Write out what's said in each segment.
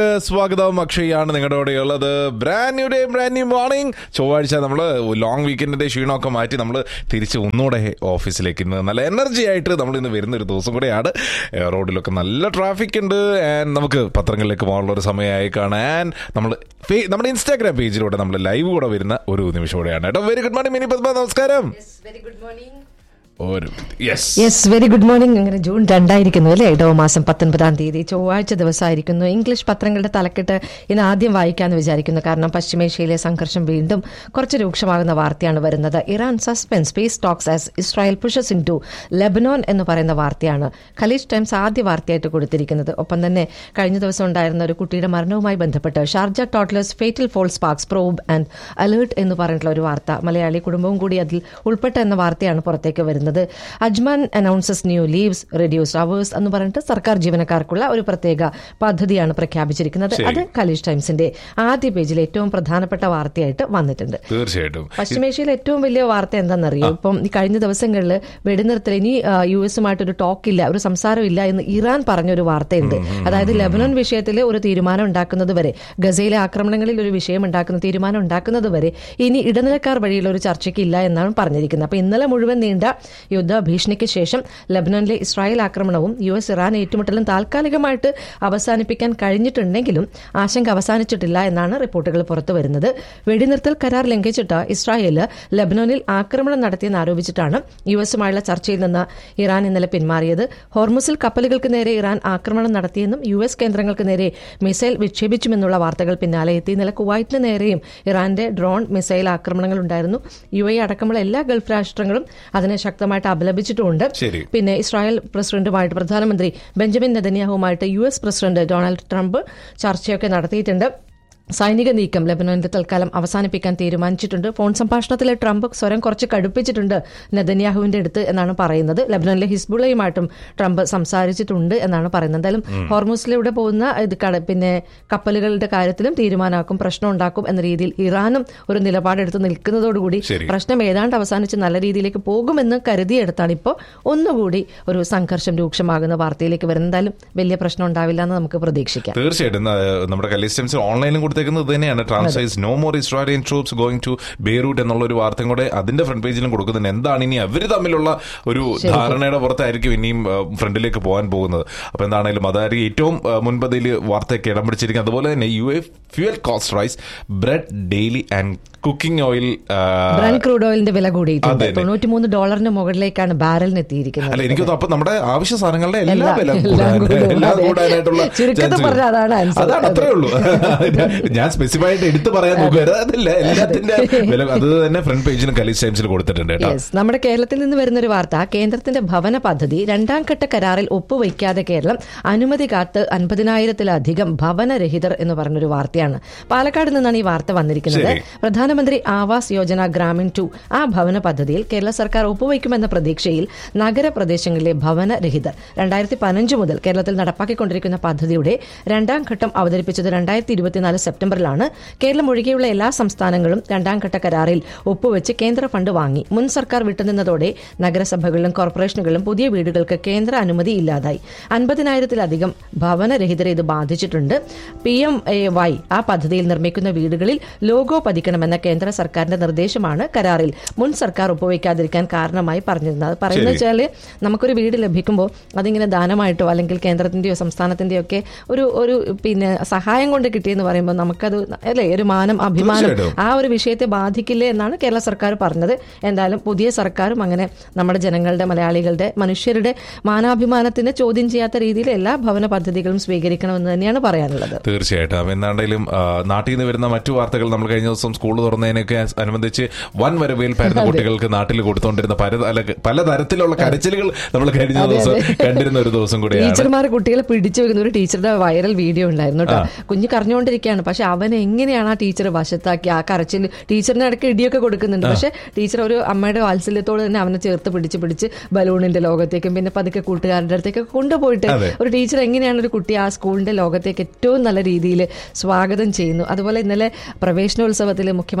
സ്വാഗതം അക്ഷയാണ് നിങ്ങളുടെ കൂടെ ഉള്ളത് brand new day brand new morning ചൊവ്വാഴ്ച നമ്മൾ ലോങ് വീക്കെൻഡിന്റെ ക്ഷീണമൊക്കെ മാറ്റി നമ്മൾ തിരിച്ച് ഒന്നുകൂടെ ഓഫീസിലേക്ക് ഇന്ന് നല്ല എനർജി ആയിട്ട് നമ്മൾ ഇന്ന് വരുന്ന ഒരു ദിവസം കൂടെയാണ് ഏഹ് റോഡിലൊക്കെ നല്ല ട്രാഫിക് ഉണ്ട് ആൻഡ് നമുക്ക് പത്രങ്ങളിലേക്ക് പോകാനുള്ള ഒരു സമയമായി കാണാൻ നമ്മൾ നമ്മുടെ ഇൻസ്റ്റാഗ്രാം പേജിലൂടെ നമ്മൾ ലൈവ് കൂടെ വരുന്ന ഒരു നിമിഷം കൂടെയാണ് കേട്ടോ very good morning Mini Padma നമസ്കാരം വെരി ഗുഡ് മോർണിംഗ് ഒരു yes yes very good morning അങ്ങനെ ജൂൺ രണ്ടായിരിക്കുന്നു അല്ലേ ഇടവ മാസം പത്തൊൻപതാം തീയതി ചൊവ്വാഴ്ച ദിവസമായിരിക്കുന്നു ഇംഗ്ലീഷ് പത്രങ്ങളുടെ തലക്കെട്ട് ഇന്ന് ആദ്യം വായിക്കാമെന്ന് വിചാരിക്കുന്നു കാരണം പശ്ചിമേഷ്യയിലെ സംഘർഷം വീണ്ടും കുറച്ച് രൂക്ഷമാകുന്ന വാർത്തയാണ് വരുന്നത് Iran suspends peace talks as Israel pushes into Lebanon എന്ന് പറയുന്ന വാർത്തയാണ് ഖലീജ് ടൈംസ് ആദ്യ വാർത്തയായിട്ട് കൊടുത്തിരിക്കുന്നത് ഒപ്പം തന്നെ കഴിഞ്ഞ ദിവസം ഉണ്ടായിരുന്ന ഒരു കുട്ടിയുടെ മരണവുമായി ബന്ധപ്പെട്ട് Sharjah toddler's fatal fall sparks probe and alert എന്ന് പറഞ്ഞിട്ടുള്ള ഒരു വാർത്ത മലയാളി കുടുംബവും കൂടി അതിൽ ഉൾപ്പെട്ട എന്ന വാർത്തയാണ് പുറത്തേക്ക് വരുന്നത് Ajman announces new leaves reduce hours എന്ന് പറഞ്ഞിട്ട് സർക്കാർ ജീവനക്കാർക്കുള്ള ഒരു പ്രത്യേക പദ്ധതിയാണ് പ്രഖ്യാപിച്ചിരിക്കുന്നത് ശരി. അത് ഖലീജ് ടൈംസിന്റെ ആദ്യ പേജിൽ ഏറ്റവും പ്രധാനപ്പെട്ട വാർത്തയായിട്ട് വന്നിട്ടുണ്ട് തീർച്ചയായിട്ടും പശ്ചിമേഷ്യയിൽ ഏറ്റവും വലിയ വാർത്ത എന്താണെന്നറിയോ ഇപ്പം ഈ കഴിഞ്ഞ ദിവസങ്ങളിൽ വെടിനിർത്തൽ ഇനി ആ, യു എസുമായിട്ട് ഒരു ടോക്ക് ഇല്ല ഒരു സംസാരമില്ല എന്ന് ഇറാൻ പറഞ്ഞൊരു വാർത്തയുണ്ട് അതായത് ലെബനോൻ വിഷയത്തിൽ ഒരു തീരുമാനം ഉണ്ടാക്കുന്നത് വരെ ഗസയിലെ ആക്രമണങ്ങളിൽ ഒരു വിഷയം ഉണ്ടാക്കുന്ന തീരുമാനം ഉണ്ടാക്കുന്നത് വരെ ഇനി ഇടനിലക്കാർ വഴിയുള്ള ഒരു ചർച്ചയ്ക്ക് ഇല്ല എന്നാണ് പറഞ്ഞിരിക്കുന്നത് അപ്പൊ ഇന്നലെ മുഴുവൻ നീണ്ട യുദ്ധ ഭീഷണിക്ക് ശേഷം ലെബനോനിലെ ഇസ്രായേൽ ആക്രമണവും യു എസ് ഇറാൻ ഏറ്റുമുട്ടലും താൽക്കാലികമായിട്ട് അവസാനിപ്പിക്കാൻ കഴിഞ്ഞിട്ടുണ്ടെങ്കിലും ആശങ്ക അവസാനിച്ചിട്ടില്ല എന്നാണ് റിപ്പോർട്ടുകൾ പുറത്തു വരുന്നത് വെടിനിർത്തൽ കരാർ ലംഘിച്ചിട്ട് ഇസ്രായേൽ ലബനോനിൽ ആക്രമണം നടത്തിയെന്ന് ആരോപിച്ചിട്ടാണ് യു എസുമായുള്ള ചർച്ചയിൽ നിന്ന് ഇറാൻ ഇന്നലെ പിന്മാറിയത് ഹോർമുസിൽ കപ്പലുകൾക്ക് നേരെ ഇറാൻ ആക്രമണം നടത്തിയെന്നും യു എസ് കേന്ദ്രങ്ങൾക്ക് നേരെ മിസൈൽ വിക്ഷേപിച്ചുമെന്നുള്ള വാർത്തകൾ പിന്നാലെ എത്തി ഇന്നലെ കുവൈറ്റിന് നേരെയും ഇറാന്റെ ഡ്രോൺ മിസൈൽ ആക്രമണങ്ങൾ ഉണ്ടായിരുന്നു യു എ അടക്കമുള്ള എല്ലാ ഗൾഫ് രാഷ്ട്രങ്ങളും അതിനെ ശക്തമായിട്ട് അപലപിച്ചിട്ടുമുണ്ട് ശരി. പിന്നെ ഇസ്രായേൽ പ്രസിഡന്റുമായിട്ട് പ്രധാനമന്ത്രി ബെഞ്ചമിൻ നെതന്യാഹുമായിട്ട് U S president Donald Trump ചർച്ചയൊക്കെ നടത്തിയിട്ടുണ്ട് സൈനിക നീക്കം ലെബനോനിൽ തൽക്കാലം അവസാനിപ്പിക്കാൻ തീരുമാനിച്ചിട്ടുണ്ട് ഫോൺ സംഭാഷണത്തിൽ ട്രംപ് സ്വരം കുറച്ച് കടുപ്പിച്ചിട്ടുണ്ട് നെതന്യാഹുവിന്റെ അടുത്ത് എന്നാണ് പറയുന്നത് ലെബനോനിലെ ഹിസ്ബുള്ളയുമായിട്ടും ട്രംപ് സംസാരിച്ചിട്ടുണ്ട് എന്നാണ് പറയുന്നത് എന്തായാലും ഹോർമൂസിലൂടെ പോകുന്ന ഇത് കട- പിന്നെ കപ്പലുകളുടെ കാര്യത്തിലും തീരുമാനമാക്കും പ്രശ്നം ഉണ്ടാക്കും എന്ന രീതിയിൽ ഇറാനും ഒരു നിലപാടെടുത്ത് നിൽക്കുന്നതോടുകൂടി ശരി. പ്രശ്നം ഏതാണ്ട് അവസാനിച്ച് നല്ല രീതിയിലേക്ക് പോകുമെന്ന് കരുതിയെടുത്താണ് ഇപ്പോൾ ഒന്നുകൂടി ഒരു സംഘർഷം രൂക്ഷമാകുന്ന വാർത്തയിലേക്ക് വരുന്നത് എന്തായാലും വലിയ പ്രശ്നം ഉണ്ടാവില്ല എന്ന് നമുക്ക് പ്രതീക്ഷിക്കാം തീർച്ചയായിട്ടും ആ, നമ്മുടെ കലീസ്റ്റംസ് ഓൺലൈനിലും കൊടുത്തേക്കുന്നത് ഇത് തന്നെയാണ് ട്രാൻസ്ലൈസ് no more Israeli troops going to Beirut എന്നുള്ള ഒരു വാർത്തയും കൂടെ അതിന്റെ ഫ്രണ്ട് പേജിലും കൊടുക്കുന്നുണ്ട് എന്താണ് ഇനി അവർ തമ്മിലുള്ള ഒരു ധാരണയുടെ പുറത്തായിരിക്കും ഇനിയും ആ, ഫ്രണ്ടിലേക്ക് പോകാൻ പോകുന്നത് അപ്പൊ എന്താണെങ്കിലും അതായിരിക്കും ഏറ്റവും ആ, മുൻപതിൽ വാർത്തയൊക്കെ ഇടം പിടിച്ചിരിക്കുന്നത് അതുപോലെ തന്നെ U A fuel cost rise bread dairy and cooking oil brent crude ഓയിലിന്റെ വില കൂടിയിട്ടുണ്ട് അതെ, അതെ. തൊണ്ണൂറ്റിമൂന്ന് ഡോളറിന് മുകളിലേക്കാണ് ബാരലിന് എത്തിയിരിക്കുന്നത് അല്ല എനിക്ക് തോന്നുന്നു അപ്പൊ നമ്മുടെ ആവശ്യ സാധനങ്ങളുടെ എല്ലാ എല്ലാം- വില എല്ലാം കൂടാൻ- കൂടും. എല്ലാം അതെ. കൂടാനായിട്ടുള്ള ചുരുക്കത്തിൽ chance പറഞ്ഞാൽ അതാണ് answer. അതാണ് അത്രേ ഉള്ളൂ ഞാൻ സ്പെസിഫൈ ആയിട്ട് എടുത്തു പറയാൻ നോക്കുക അതില്ല എല്ലാത്തിന്റെ വില അത് തന്നെ ഫ്രണ്ട് പേജിലും കലീസ് ടൈംസിൽ കൊടുത്തിട്ടുണ്ട് കേട്ടോ യെസ് നമ്മുടെ കേരളത്തിൽ നിന്ന് വരുന്ന ഒരു വാർത്ത കേന്ദ്രത്തിന്റെ ഭവന പദ്ധതി രണ്ടാം ഘട്ട കരാറിൽ ഒപ്പുവയ്ക്കാതെ കേരളം അനുമതി കാത്ത് അൻപതിനായിരത്തിലധികം ഭവനരഹിതർ എന്ന് പറഞ്ഞൊരു വാർത്തയാണ് പാലക്കാട് നിന്നാണ് ഈ വാർത്ത വന്നിരിക്കുന്നത് ശരി. പ്രധാനമന്ത്രി ആവാസ് യോജന ഗ്രാമീൺ ടു ആ ഭവന പദ്ധതിയിൽ കേരള സർക്കാർ ഒപ്പുവയ്ക്കുമെന്ന പ്രതീക്ഷയിൽ നഗരപ്രദേശങ്ങളിലെ ഭവനരഹിതർ രണ്ടായിരത്തി പതിനഞ്ച് മുതൽ കേരളത്തിൽ നടപ്പാക്കിക്കൊണ്ടിരിക്കുന്ന പദ്ധതിയുടെ രണ്ടാം ഘട്ടം അവതരിപ്പിച്ചത് രണ്ടായിരത്തി ഇരുപത്തിനാല് സെപ്റ്റംബറിലാണ് കേരളം ഒഴികെയുള്ള എല്ലാ സംസ്ഥാനങ്ങളും രണ്ടാം ഘട്ട കരാറിൽ ഒപ്പുവെച്ച് കേന്ദ്ര ഫണ്ട് വാങ്ങി മുൻ സർക്കാർ വിട്ടുനിന്നതോടെ നഗരസഭകളിലും കോർപ്പറേഷനുകളിലും പുതിയ വീടുകൾക്ക് കേന്ദ്ര അനുമതി ഇല്ലാതായി അൻപതിനായിരത്തിലധികം ഭവനരഹിതരെ ഇത് ബാധിച്ചിട്ടുണ്ട് പി എം എ വൈ ആ പദ്ധതിയിൽ നിർമ്മിക്കുന്ന വീടുകളിൽ ലോഗോ പതിക്കണമെന്ന കേന്ദ്ര സർക്കാരിന്റെ നിർദ്ദേശമാണ് കരാറിൽ മുൻ സർക്കാർ ഒപ്പുവയ്ക്കാതിരിക്കാൻ കാരണമായി പറഞ്ഞിരുന്നത് അത് പറയുന്നത് ശരി. വെച്ചാൽ നമുക്കൊരു വീട് ലഭിക്കുമ്പോൾ അതിങ്ങനെ ദാനമായിട്ടോ അല്ലെങ്കിൽ കേന്ദ്രത്തിന്റെയോ സംസ്ഥാനത്തിന്റെയോ ഒക്കെ ഒരു ഒരു പിന്നെ സഹായം കൊണ്ട് കിട്ടിയെന്ന് പറയുമ്പോൾ നമുക്കത് അല്ലേ ഒരു മാനം അഭിമാനം തീർച്ചയായിട്ടും. ആ ഒരു വിഷയത്തെ ബാധിക്കില്ലേ എന്നാണ് കേരള സർക്കാർ പറഞ്ഞത് എന്തായാലും പുതിയ സർക്കാരും അങ്ങനെ നമ്മുടെ ജനങ്ങളുടെ മലയാളികളുടെ മനുഷ്യരുടെ മാനാഭിമാനത്തിന് ചോദ്യം ചെയ്യാത്ത രീതിയിൽ എല്ലാ ഭവന പദ്ധതികളും സ്വീകരിക്കണമെന്ന് തന്നെയാണ് പറയാനുള്ളത് തീർച്ചയായിട്ടും എന്നാണ്ടെങ്കിലും ആ, നാട്ടിൽ നിന്ന് വരുന്ന മറ്റു വാർത്തകൾ നമ്മൾ കഴിഞ്ഞ ദിവസം സ്കൂൾ തുറന്നതിനൊക്കെ അനുബന്ധിച്ച് വൻ വരവേൽപ്പായിരുന്ന കുട്ടികൾക്ക് നാട്ടിൽ കൊടുത്തുകൊണ്ടിരുന്ന പല തല- പലതരത്തിലുള്ള കരച്ചിലുകൾ നമ്മൾ കഴിഞ്ഞ ദിവസം കണ്ടിരുന്ന ഒരു ദിവസം കൂടിയാണ് ടീച്ചർമാർ കുട്ടികളെ പിടിച്ചു വെക്കുന്ന ഒരു ടീച്ചറുടെ വൈറൽ വീഡിയോ ഉണ്ടായിരുന്നു കേട്ടോ കുഞ്ഞ് കരഞ്ഞുകൊണ്ടിരിക്കുകയാണ് പക്ഷെ അവൻ എങ്ങനെയാണ് ആ ടീച്ചർ വശത്താക്കി ആ കരച്ചിൽ ടീച്ചറിന് ഇടയ്ക്ക് ഇടിയൊക്കെ കൊടുക്കുന്നുണ്ട് പക്ഷെ ടീച്ചർ ഒരു അമ്മയുടെ വാത്സല്യത്തോട് തന്നെ അവനെ ചേർത്ത് പിടിച്ച് പിടിച്ച് ബലൂണിന്റെ ലോകത്തേക്കും പിന്നെ പതുക്കെ കൂട്ടുകാരുടെ അടുത്തേക്കൊക്കെ കൊണ്ടുപോയിട്ട് അതെ. ഒരു ടീച്ചർ എങ്ങനെയാണ് ഒരു കുട്ടി ആ സ്കൂളിന്റെ ലോകത്തേക്ക് ഏറ്റവും നല്ല രീതിയിൽ സ്വാഗതം ചെയ്യുന്നു അതുപോലെ ഇന്നലെ പ്രവേശനോത്സവത്തിൽ മുഖ്യമന്ത്രി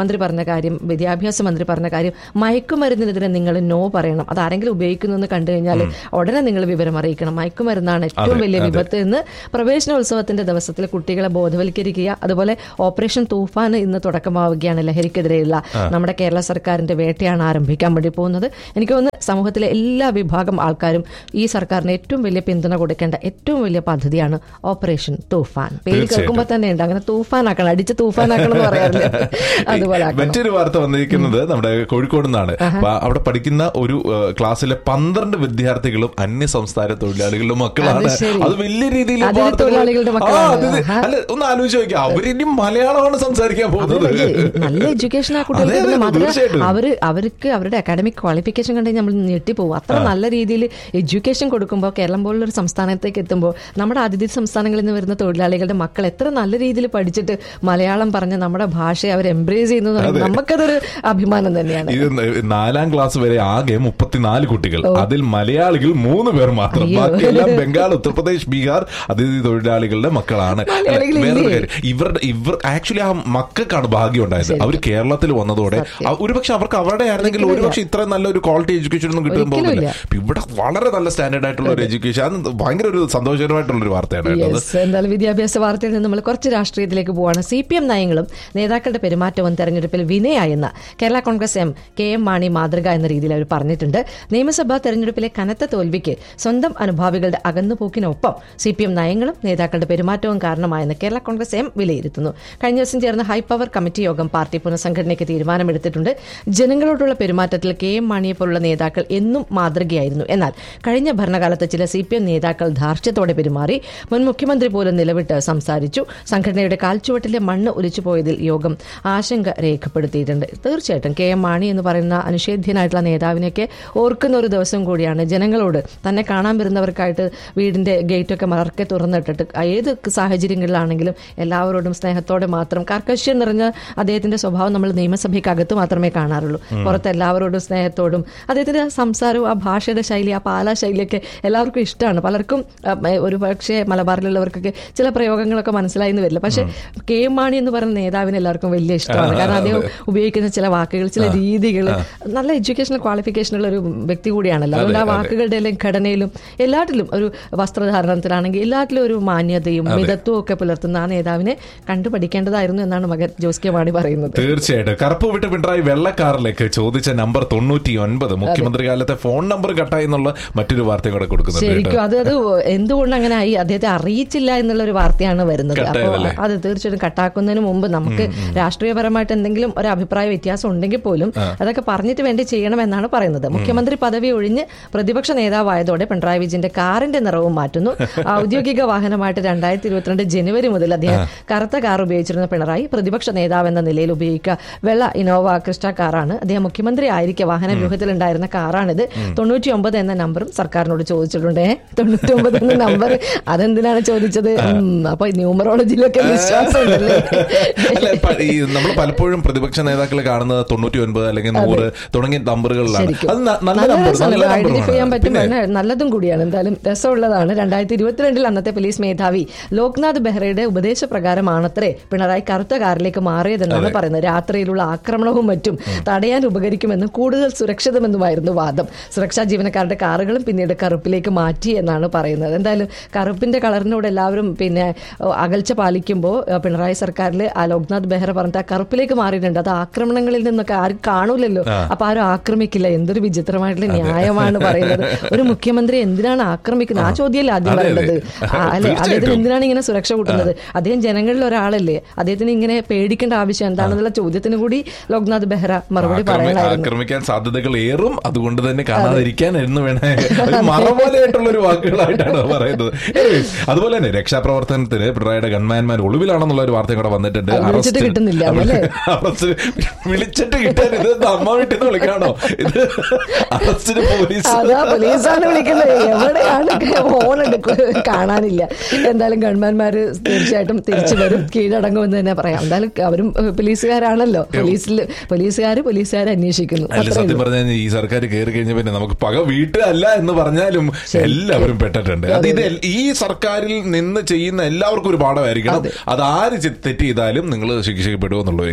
മുഖ്യമന്ത്രി പറഞ്ഞ കാര്യം വിദ്യാഭ്യാസ മന്ത്രി പറഞ്ഞ കാര്യം മയക്കുമരുന്നിനെതിരെ നിങ്ങൾ നോ പറയണം അത് ആരെങ്കിലും ഉപയോഗിക്കുന്നു എന്ന് കണ്ടു കഴിഞ്ഞാൽ ഉടനെ നിങ്ങൾ വിവരം അറിയിക്കണം മയക്കുമരുന്നാണ് ഏറ്റവും അതെ, വലിയ അതെ. വിപത്ത് എന്ന് പ്രവേശനോത്സവത്തിന്റെ ദിവസത്തിൽ കുട്ടികളെ ബോധവൽക്കരിക്കുക അതുപോലെ ഓപ്പറേഷൻ തൂഫാൻ ഇന്ന് തുടക്കമാവുകയാണ് ലഹരിക്കെതിരെയുള്ള നമ്മുടെ കേരള സർക്കാരിന്റെ വേട്ടയാണ് ആരംഭിക്കാൻ വേണ്ടി പോകുന്നത് എനിക്ക് തോന്നുന്നു സമൂഹത്തിലെ എല്ലാ വിഭാഗം ആൾക്കാരും ഈ സർക്കാരിന് ഏറ്റവും വലിയ പിന്തുണ കൊടുക്കേണ്ട ഏറ്റവും വലിയ പദ്ധതിയാണ് ഓപ്പറേഷൻ തൂഫാൻ പേര് തീർച്ചയായിട്ടും. കേൾക്കുമ്പോൾ തന്നെ ഉണ്ട് അങ്ങനെ തൂഫാനാക്കണം അടിച്ച് തൂഫാനാക്കണം എന്ന് പറയാറില്ല അതുപോലെ ആക്കണം മറ്റൊരു വാർത്ത വന്നിരിക്കുന്നത് നമ്മുടെ കോഴിക്കോട് നിന്നാണ് അപ്പൊ അവിടെ പഠിക്കുന്ന ഒരു ഏഹ്, ക്ലാസ്സിലെ പന്ത്രണ്ട് വിദ്യാർത്ഥികളും അന്യ സംസ്ഥാന തൊഴിലാളികളുടെ മക്കളാണ് അത് ശരി. അത് വലിയ രീതിയിൽ അതിഥി വാർത്തകൾ- തൊഴിലാളികളുടെ ആ, മക്കളാണ്. അത് ഇത്. ആഹാ. അല്ല ഒന്ന് ആലോചിച്ച് നോക്കിയാ അവരിനി മലയാളമാണ് സംസാരിക്കാൻ പോകുന്നത് വലിയ നല്ല എഡ്യൂക്കേഷൻ ആ അതെ, കുട്ടികൾക്ക് അതെ, കിട്ടുന്നത് മാത്രമല്ല തീർച്ചയായിട്ടും. അവര് അവർക്ക് അവരുടെ അക്കാഡമിക് ക്വാളിഫിക്കേഷൻ കണ്ടു നമ്മൾ ഞെട്ടിപ്പോകും അത്ര നല്ല രീതിയിൽ എഡ്യൂക്കേഷൻ കൊടുക്കുമ്പോൾ കേരളം പോലുള്ള ഒരു സംസ്ഥാനത്തേക്ക് എത്തുമ്പോൾ നമ്മുടെ അതിഥി സംസ്ഥാനങ്ങളിൽ നിന്ന് വരുന്ന തൊഴിലാളികളുടെ മക്കൾ എത്ര നല്ല രീതിയിൽ പഠിച്ചിട്ട് മലയാളം പറഞ്ഞ് നമ്മുടെ ഭാഷയെ അവർ എംബ്രേസ് ചെയ്യുന്നത് അതെ. നമുക്കതൊരു അഭിമാനം തന്നെയാണ് ഇത് നാലാം ക്ലാസ് വരെ ആകെ മുപ്പത്തിനാല് കുട്ടികൾ അതിൽ മലയാളികൾ മൂന്ന് പേർ മാത്രം അയ്യോ. ബാക്കിയെല്ലാം ബംഗാൾ ഉത്തർപ്രദേശ് ബീഹാർ അതിഥി തൊഴിലാളികളുടെ മക്കളാണ് അല്ല, മലയാളികൾ വേറൊരു ഇല്ലേ? കാര്യം ഇവരുടെ ഇവർ ആക്ച്വലി ആ മക്കൾക്കാണ് ഭാഗ്യം ഉണ്ടായത് അവർ കേരളത്തിൽ വന്നതോടെ സത്യം. ആ, ഒരുപക്ഷെ അവർക്ക് അവരുടെ ആയിരുന്നെങ്കിൽ ഒരിക്കലും ഒരുപക്ഷെ ഇത്ര നല്ലൊരു ക്വാളിറ്റി എഡ്യൂക്കേഷൻ ഒന്നും കിട്ടാൻ ഒരിക്കലും പോകുന്നില്ല ഇല്ല. ഇപ്പൊ ഇവിടെ വളരെ നല്ല സ്റ്റാൻഡേർഡ് ആയിട്ടുള്ള ഒരു എഡ്യൂക്കേഷൻ അത് ഭയങ്കര ഒരു സന്തോഷകരമായിട്ടുള്ള ഒരു വാർത്തയാണ് കേട്ടോ അത്. യെസ് എന്തായാലും വിദ്യാഭ്യാസ വാർത്തയിൽ നിന്ന് നമ്മൾ കുറച്ച് രാഷ്ട്രീയത്തിലേക്ക് പോവാണ് സി പി എം നയങ്ങളും നേതാക്കളുടെ പെരുമാറ്റവും തെരഞ്ഞെടുപ്പിൽ വിനയായെന്ന് Kerala Congress M K M Mani മാതൃക എന്ന രീതിയിൽ അവർ പറഞ്ഞിട്ടുണ്ട് നിയമസഭാ തെരഞ്ഞെടുപ്പിലെ കനത്ത തോൽവിക്ക് സ്വന്തം അനുഭാവികളുടെ അകന്നുപോക്കിനൊപ്പം സി പി എം നയങ്ങളും നേതാക്കളുടെ പെരുമാറ്റവും കാരണമായെന്ന് കേരള കോൺഗ്രസ് എം വിലയിരുത്തുന്നു കഴിഞ്ഞ ദിവസം ചേർന്ന ഹൈ പവർ കമ്മിറ്റി യോഗം പാർട്ടി പുനഃസംഘടനയ്ക്ക് തീരുമാനമെടുത്തിട്ടുണ്ട് ജനങ്ങളോടുള്ള പെരുമാറ്റത്തിൽ കെ എം മാണിയെ പോലുള്ള നേതാക്കൾ എന്നും മാതൃകയായിരുന്നു എന്നാൽ കഴിഞ്ഞ ഭരണകാലത്ത് ചില സി പി എം നേതാക്കൾ ധാർഷ്ട്യത്തോടെ പെരുമാറി മുൻ മുഖ്യമന്ത്രി പോലും നിലവിട്ട് സംസാരിച്ചു സംഘടനയുടെ കാൽച്ചുവട്ടിലെ മണ്ണ് ഒലിച്ചുപോയതിൽ യോഗം ആശങ്ക രേഖപ്പെടുത്തിയിട്ടുണ്ട് തീർച്ചയായിട്ടും കെ എം മാണി എന്ന് പറയുന്ന അനിഷേധ്യനായിട്ടുള്ള നേതാവിനെയൊക്കെ ഓർക്കുന്ന ഒരു ദിവസം കൂടിയാണ് ജനങ്ങളോട് തന്നെ കാണാൻ വരുന്നവർക്കായിട്ട് വീടിന്റെ ഗേറ്റൊക്കെ മലർക്കെ തുറന്നിട്ടിട്ട് ഏത് സാഹചര്യങ്ങളിലാണെങ്കിലും എല്ലാവരോടും സ്നേഹത്തോടെ മാത്രം കാർക്കശ്യം നിറഞ്ഞ അദ്ദേഹത്തിന്റെ സ്വഭാവം നമ്മൾ നിയമസഭയ്ക്കകത്ത് മാത്രമേ കാണാറുള്ളൂ പുറത്ത് എല്ലാവരോടും സ്നേഹത്തോടും അദ്ദേഹത്തിന്റെ ആ സംസാരവും ആ ഭാഷയുടെ ശൈലി ആ പാലാ ശൈലിയൊക്കെ എല്ലാവർക്കും ഇഷ്ടമാണ് പലർക്കും ആ, ഒരു പക്ഷേ മലബാറിലുള്ളവർക്കൊക്കെ ചില പ്രയോഗങ്ങളൊക്കെ മനസ്സിലായി എന്ന് വരില്ല പക്ഷെ കെ എം മാണി എന്ന് പറയുന്ന നേതാവിന് എല്ലാവർക്കും വലിയ ഇഷ്ടമാണ് കാരണം അദ്ദേഹം ഉപയോഗിക്കുന്ന ചില വാക്കുകൾ ചില രീതികൾ നല്ല എഡ്യൂക്കേഷണൽ ക്വാളിഫിക്കേഷൻ ഉള്ള ഒരു വ്യക്തി കൂടിയാണല്ലോ അതുകൊണ്ട് ആ അതെ. വാക്കുകളുടെ എല്ലാം ഘടനയിലും എല്ലാറ്റിലും ഒരു വസ്ത്രധാരണത്തിലാണെങ്കിൽ എല്ലാറ്റിലും ഒരു മാന്യതയും മിതത്വവും ഒക്കെ പുലർത്തുന്ന ആ നേതാവിനെ കണ്ടുപഠിക്കേണ്ടതായിരുന്നു എന്നാണ് മകൻ ജോസ് കെ മാണി പറയുന്നത് തീർച്ചയായിട്ടും കറുപ്പ് വിട്ട് പിണറായി വെള്ളക്കാറിലേക്ക് ചോദിച്ച നമ്പർ തൊണ്ണൂറ്റി ഒൻപത് മുഖ്യമന്ത്രി കാലത്തെ ഫോൺ നമ്പർ കട്ടായി എന്നുള്ള മറ്റൊരു വാർത്തയും കൂടെ കൊടുക്കുന്നുണ്ട് കേട്ടോ. ശരിക്കും അത് അത് എന്തുകൊണ്ട് അങ്ങനെ ആയി അദ്ദേഹത്തെ അറിയിച്ചില്ല എന്നുള്ള ഒരു വാർത്തയാണ് വരുന്നത് അപ്പോൾ കട്ടായതല്ലേ? അത് തീർച്ചയായിട്ടും കട്ടാക്കുന്നതിന് മുമ്പ് നമുക്ക് രാഷ്ട്രീയപരമായിട്ട് എന്തെങ്കിലും ഒരു അഭിപ്രായ വ്യത്യാസം ഉണ്ടെങ്കിൽ പോലും അതൊക്കെ പറഞ്ഞിട്ട് വേണ്ടി ചെയ്യണമെന്നാണ് പറയുന്നത് മുഖ്യമന്ത്രി പദവി ഒഴിഞ്ഞ് പ്രതിപക്ഷ നേതാവായതോടെ പിണറായി വിജയന്റെ കാറിന്റെ നിറവും മാറ്റുന്നു ഔദ്യോഗിക വാഹനമായിട്ട് രണ്ടായിരത്തി ഇരുപത്തിരണ്ട് ജനുവരി മുതൽ അദ്ദേഹം കറുത്ത കാർ ഉപയോഗിച്ചിരുന്ന പിണറായി പ്രതിപക്ഷ നേതാവ് എന്ന നിലയിൽ ഉപയോഗിക്കുക വെള്ള ഇനോവ ക്രിസ്റ്റ കാറാണ് അദ്ദേഹം മുഖ്യമന്ത്രി ആയിരിക്കെ വാഹന വ്യൂഹത്തിൽ ഉണ്ടായിരുന്ന കാറാണിത് തൊണ്ണൂറ്റി ഒമ്പത് എന്ന നമ്പറും സർക്കാരിനോട് ചോദിച്ചിട്ടുണ്ട് തൊണ്ണൂറ്റി ഒമ്പത് എന്ന നമ്പർ അതെന്തിനാണ് ചോദിച്ചത് ഉം, അപ്പൊ ന്യൂമറോളജിയിലൊക്കെ വിശ്വാസം ഉണ്ടല്ലേ അല്ല പ- ഈ നമ്മൾ പലപ്പോഴും പ്രതിപക്ഷ നേതാക്കളെ കാണുന്നത് തൊണ്ണൂറ്റി ഒൻപത് അല്ലെങ്കിൽ നൂറ് തുടങ്ങിയ നമ്പറുകളിലാണ് ശരിക്കും. അത് ന- നല്ല നല്ല നമ്പർ രസമാണ്. നല്ല ഐഡന്റിഫൈ ചെയ്യാൻ നമ്പറുമാണ് പറ്റും പിന്നെ പിന്നെ നല്ലതും കൂടിയാണ് എന്തായാലും രസമുള്ളതാണ് രണ്ടായിരത്തി ഇരുപത്തിരണ്ടിൽ അന്നത്തെ പോലീസ് മേധാവി ലോക്നാഥ് ബെഹ്റയുടെ ഉപദേശപ്രകാരമാണത്രേ പിണറായി കറുത്ത കാറിലേക്ക് മാറിയതെന്നാണ് പറയുന്നത് രാത്രിയിലുള്ള ആക്രമണവും മറ്റും തടയാൻ ഉപകരിക്കുമെന്നും കൂടുതൽ സുരക്ഷിതമെന്നുമായിരുന്നു വാദം സുരക്ഷാ ജീവനക്കാരുടെ കാറുകളും പിന്നീട് കറുപ്പിലേക്ക് മാറ്റി എന്നാണ് പറയുന്നത് എന്തായാലും കറുപ്പിന്റെ കളറിനോട് എല്ലാവരും പിന്നെ ഓ, അകൽച്ച പാലിക്കുമ്പോൾ പിണറായി സർക്കാരിൽ ആ ലോക്നാഥ് ബെഹ്റ പറഞ്ഞിട്ട് ആ കറുപ്പിലേക്ക് മാറിയിട്ടുണ്ട് അത് ആക്രമണങ്ങളിൽ നിന്നൊക്കെ ആരും കാണൂലല്ലോ അപ്പൊ ആരും ആക്രമിക്കില്ല എന്തൊരു വിചിത്രമായിട്ടുള്ള ന്യായമാണ് പറയുന്നത് ഒരു മുഖ്യമന്ത്രി എന്തിനാണ് ആക്രമിക്കുന്നത് ആ ചോദ്യമല്ലേ ആദ്യം അതെ, അതെ. പറയേണ്ടത് ആ, അല്ലെ അദ്ദേഹത്തിന് തീർച്ചയായിട്ടും. എന്തിനാണ് ഇങ്ങനെ സുരക്ഷ കൂട്ടുന്നത് അദ്ദേഹം ജനങ്ങളിൽ ഒരാളല്ലേ അദ്ദേഹത്തിന് ഇങ്ങനെ പേടിക്കേണ്ട ആവശ്യം എന്താണെന്നുള്ള ചോദ്യത്തിന് കൂടി ലോക്നാഥ് ബെഹ്റ മറുപടി ആക്രമി- പറയണമായിരുന്നു ആക്രമിക്കാൻ സാധ്യതകൾ ഏറും അതുകൊണ്ട് തന്നെ കാണാതിരിക്കാൻ എന്ന് വേണേ ഒരു മറ പോലെയായിട്ടുള്ള ഒരു വാക്കുകളായിട്ടാണ് അത് പറയുന്നത് Anyways, അതുപോലെ തന്നെ രക്ഷാപ്രവർത്തനത്തിന് പിണറായിയുടെ ഗൺമാൻമാർ ഒളിവിലാണെന്നുള്ള ഒരു വാർത്തയും കൂടെ വന്നിട്ടുണ്ട് അത് വിളിച്ചിട്ട് Arrest- കിട്ടുന്നില്ല, അല്ലേ? Arrest- വിളിച്ചിട്ട് കിട്ടാൻ ഇത് അമ്മ വീട്ടിൽ നിന്ന് വിളിക്കാണോ ഇത് അറസ്റ്റിന് പോലീസ് അതാ പോലീസാണ് വിളിക്കുന്നത് എവിടെയാണ് ഫോൺ എടുക്കുക കാണാനില്ല എന്തായാലും ഗവൺമെന്റ്മാര് തീർച്ചയായിട്ടും തിരിച്ചു വരും കീഴടങ്ങുമെന്ന് തന്നെ പറയാം എന്തായാലും അവരും ഏഹ്, പോലീസുകാരാണല്ലോ പോലീസിൽ പോലീസുകാര് പോലീസുകാരെ അന്വേഷിക്കുന്നു അല്ല അത്രേ സത്യം ഉള്ളൂ. പറഞ്ഞാൽ ഈ സർക്കാർ കയറി കഴിഞ്ഞ പിന്നെ നമുക്ക് പക വീട്ടിലല്ല എന്ന് പറഞ്ഞാലും എല്ലാവരും പെട്ടിട്ടുണ്ട് അത് ഇത് എൽ- ഈ സർക്കാരിൽ നിന്ന് ചെയ്യുന്ന എല്ലാവർക്കും ഒരു പാഠമായിരിക്കണം അത് ആര് ചെ- തെറ്റ് ചെയ്താലും നിങ്ങൾ ശിക്ഷിക്കപ്പെടുമോ എന്നുള്ള ഒരു കാര്യം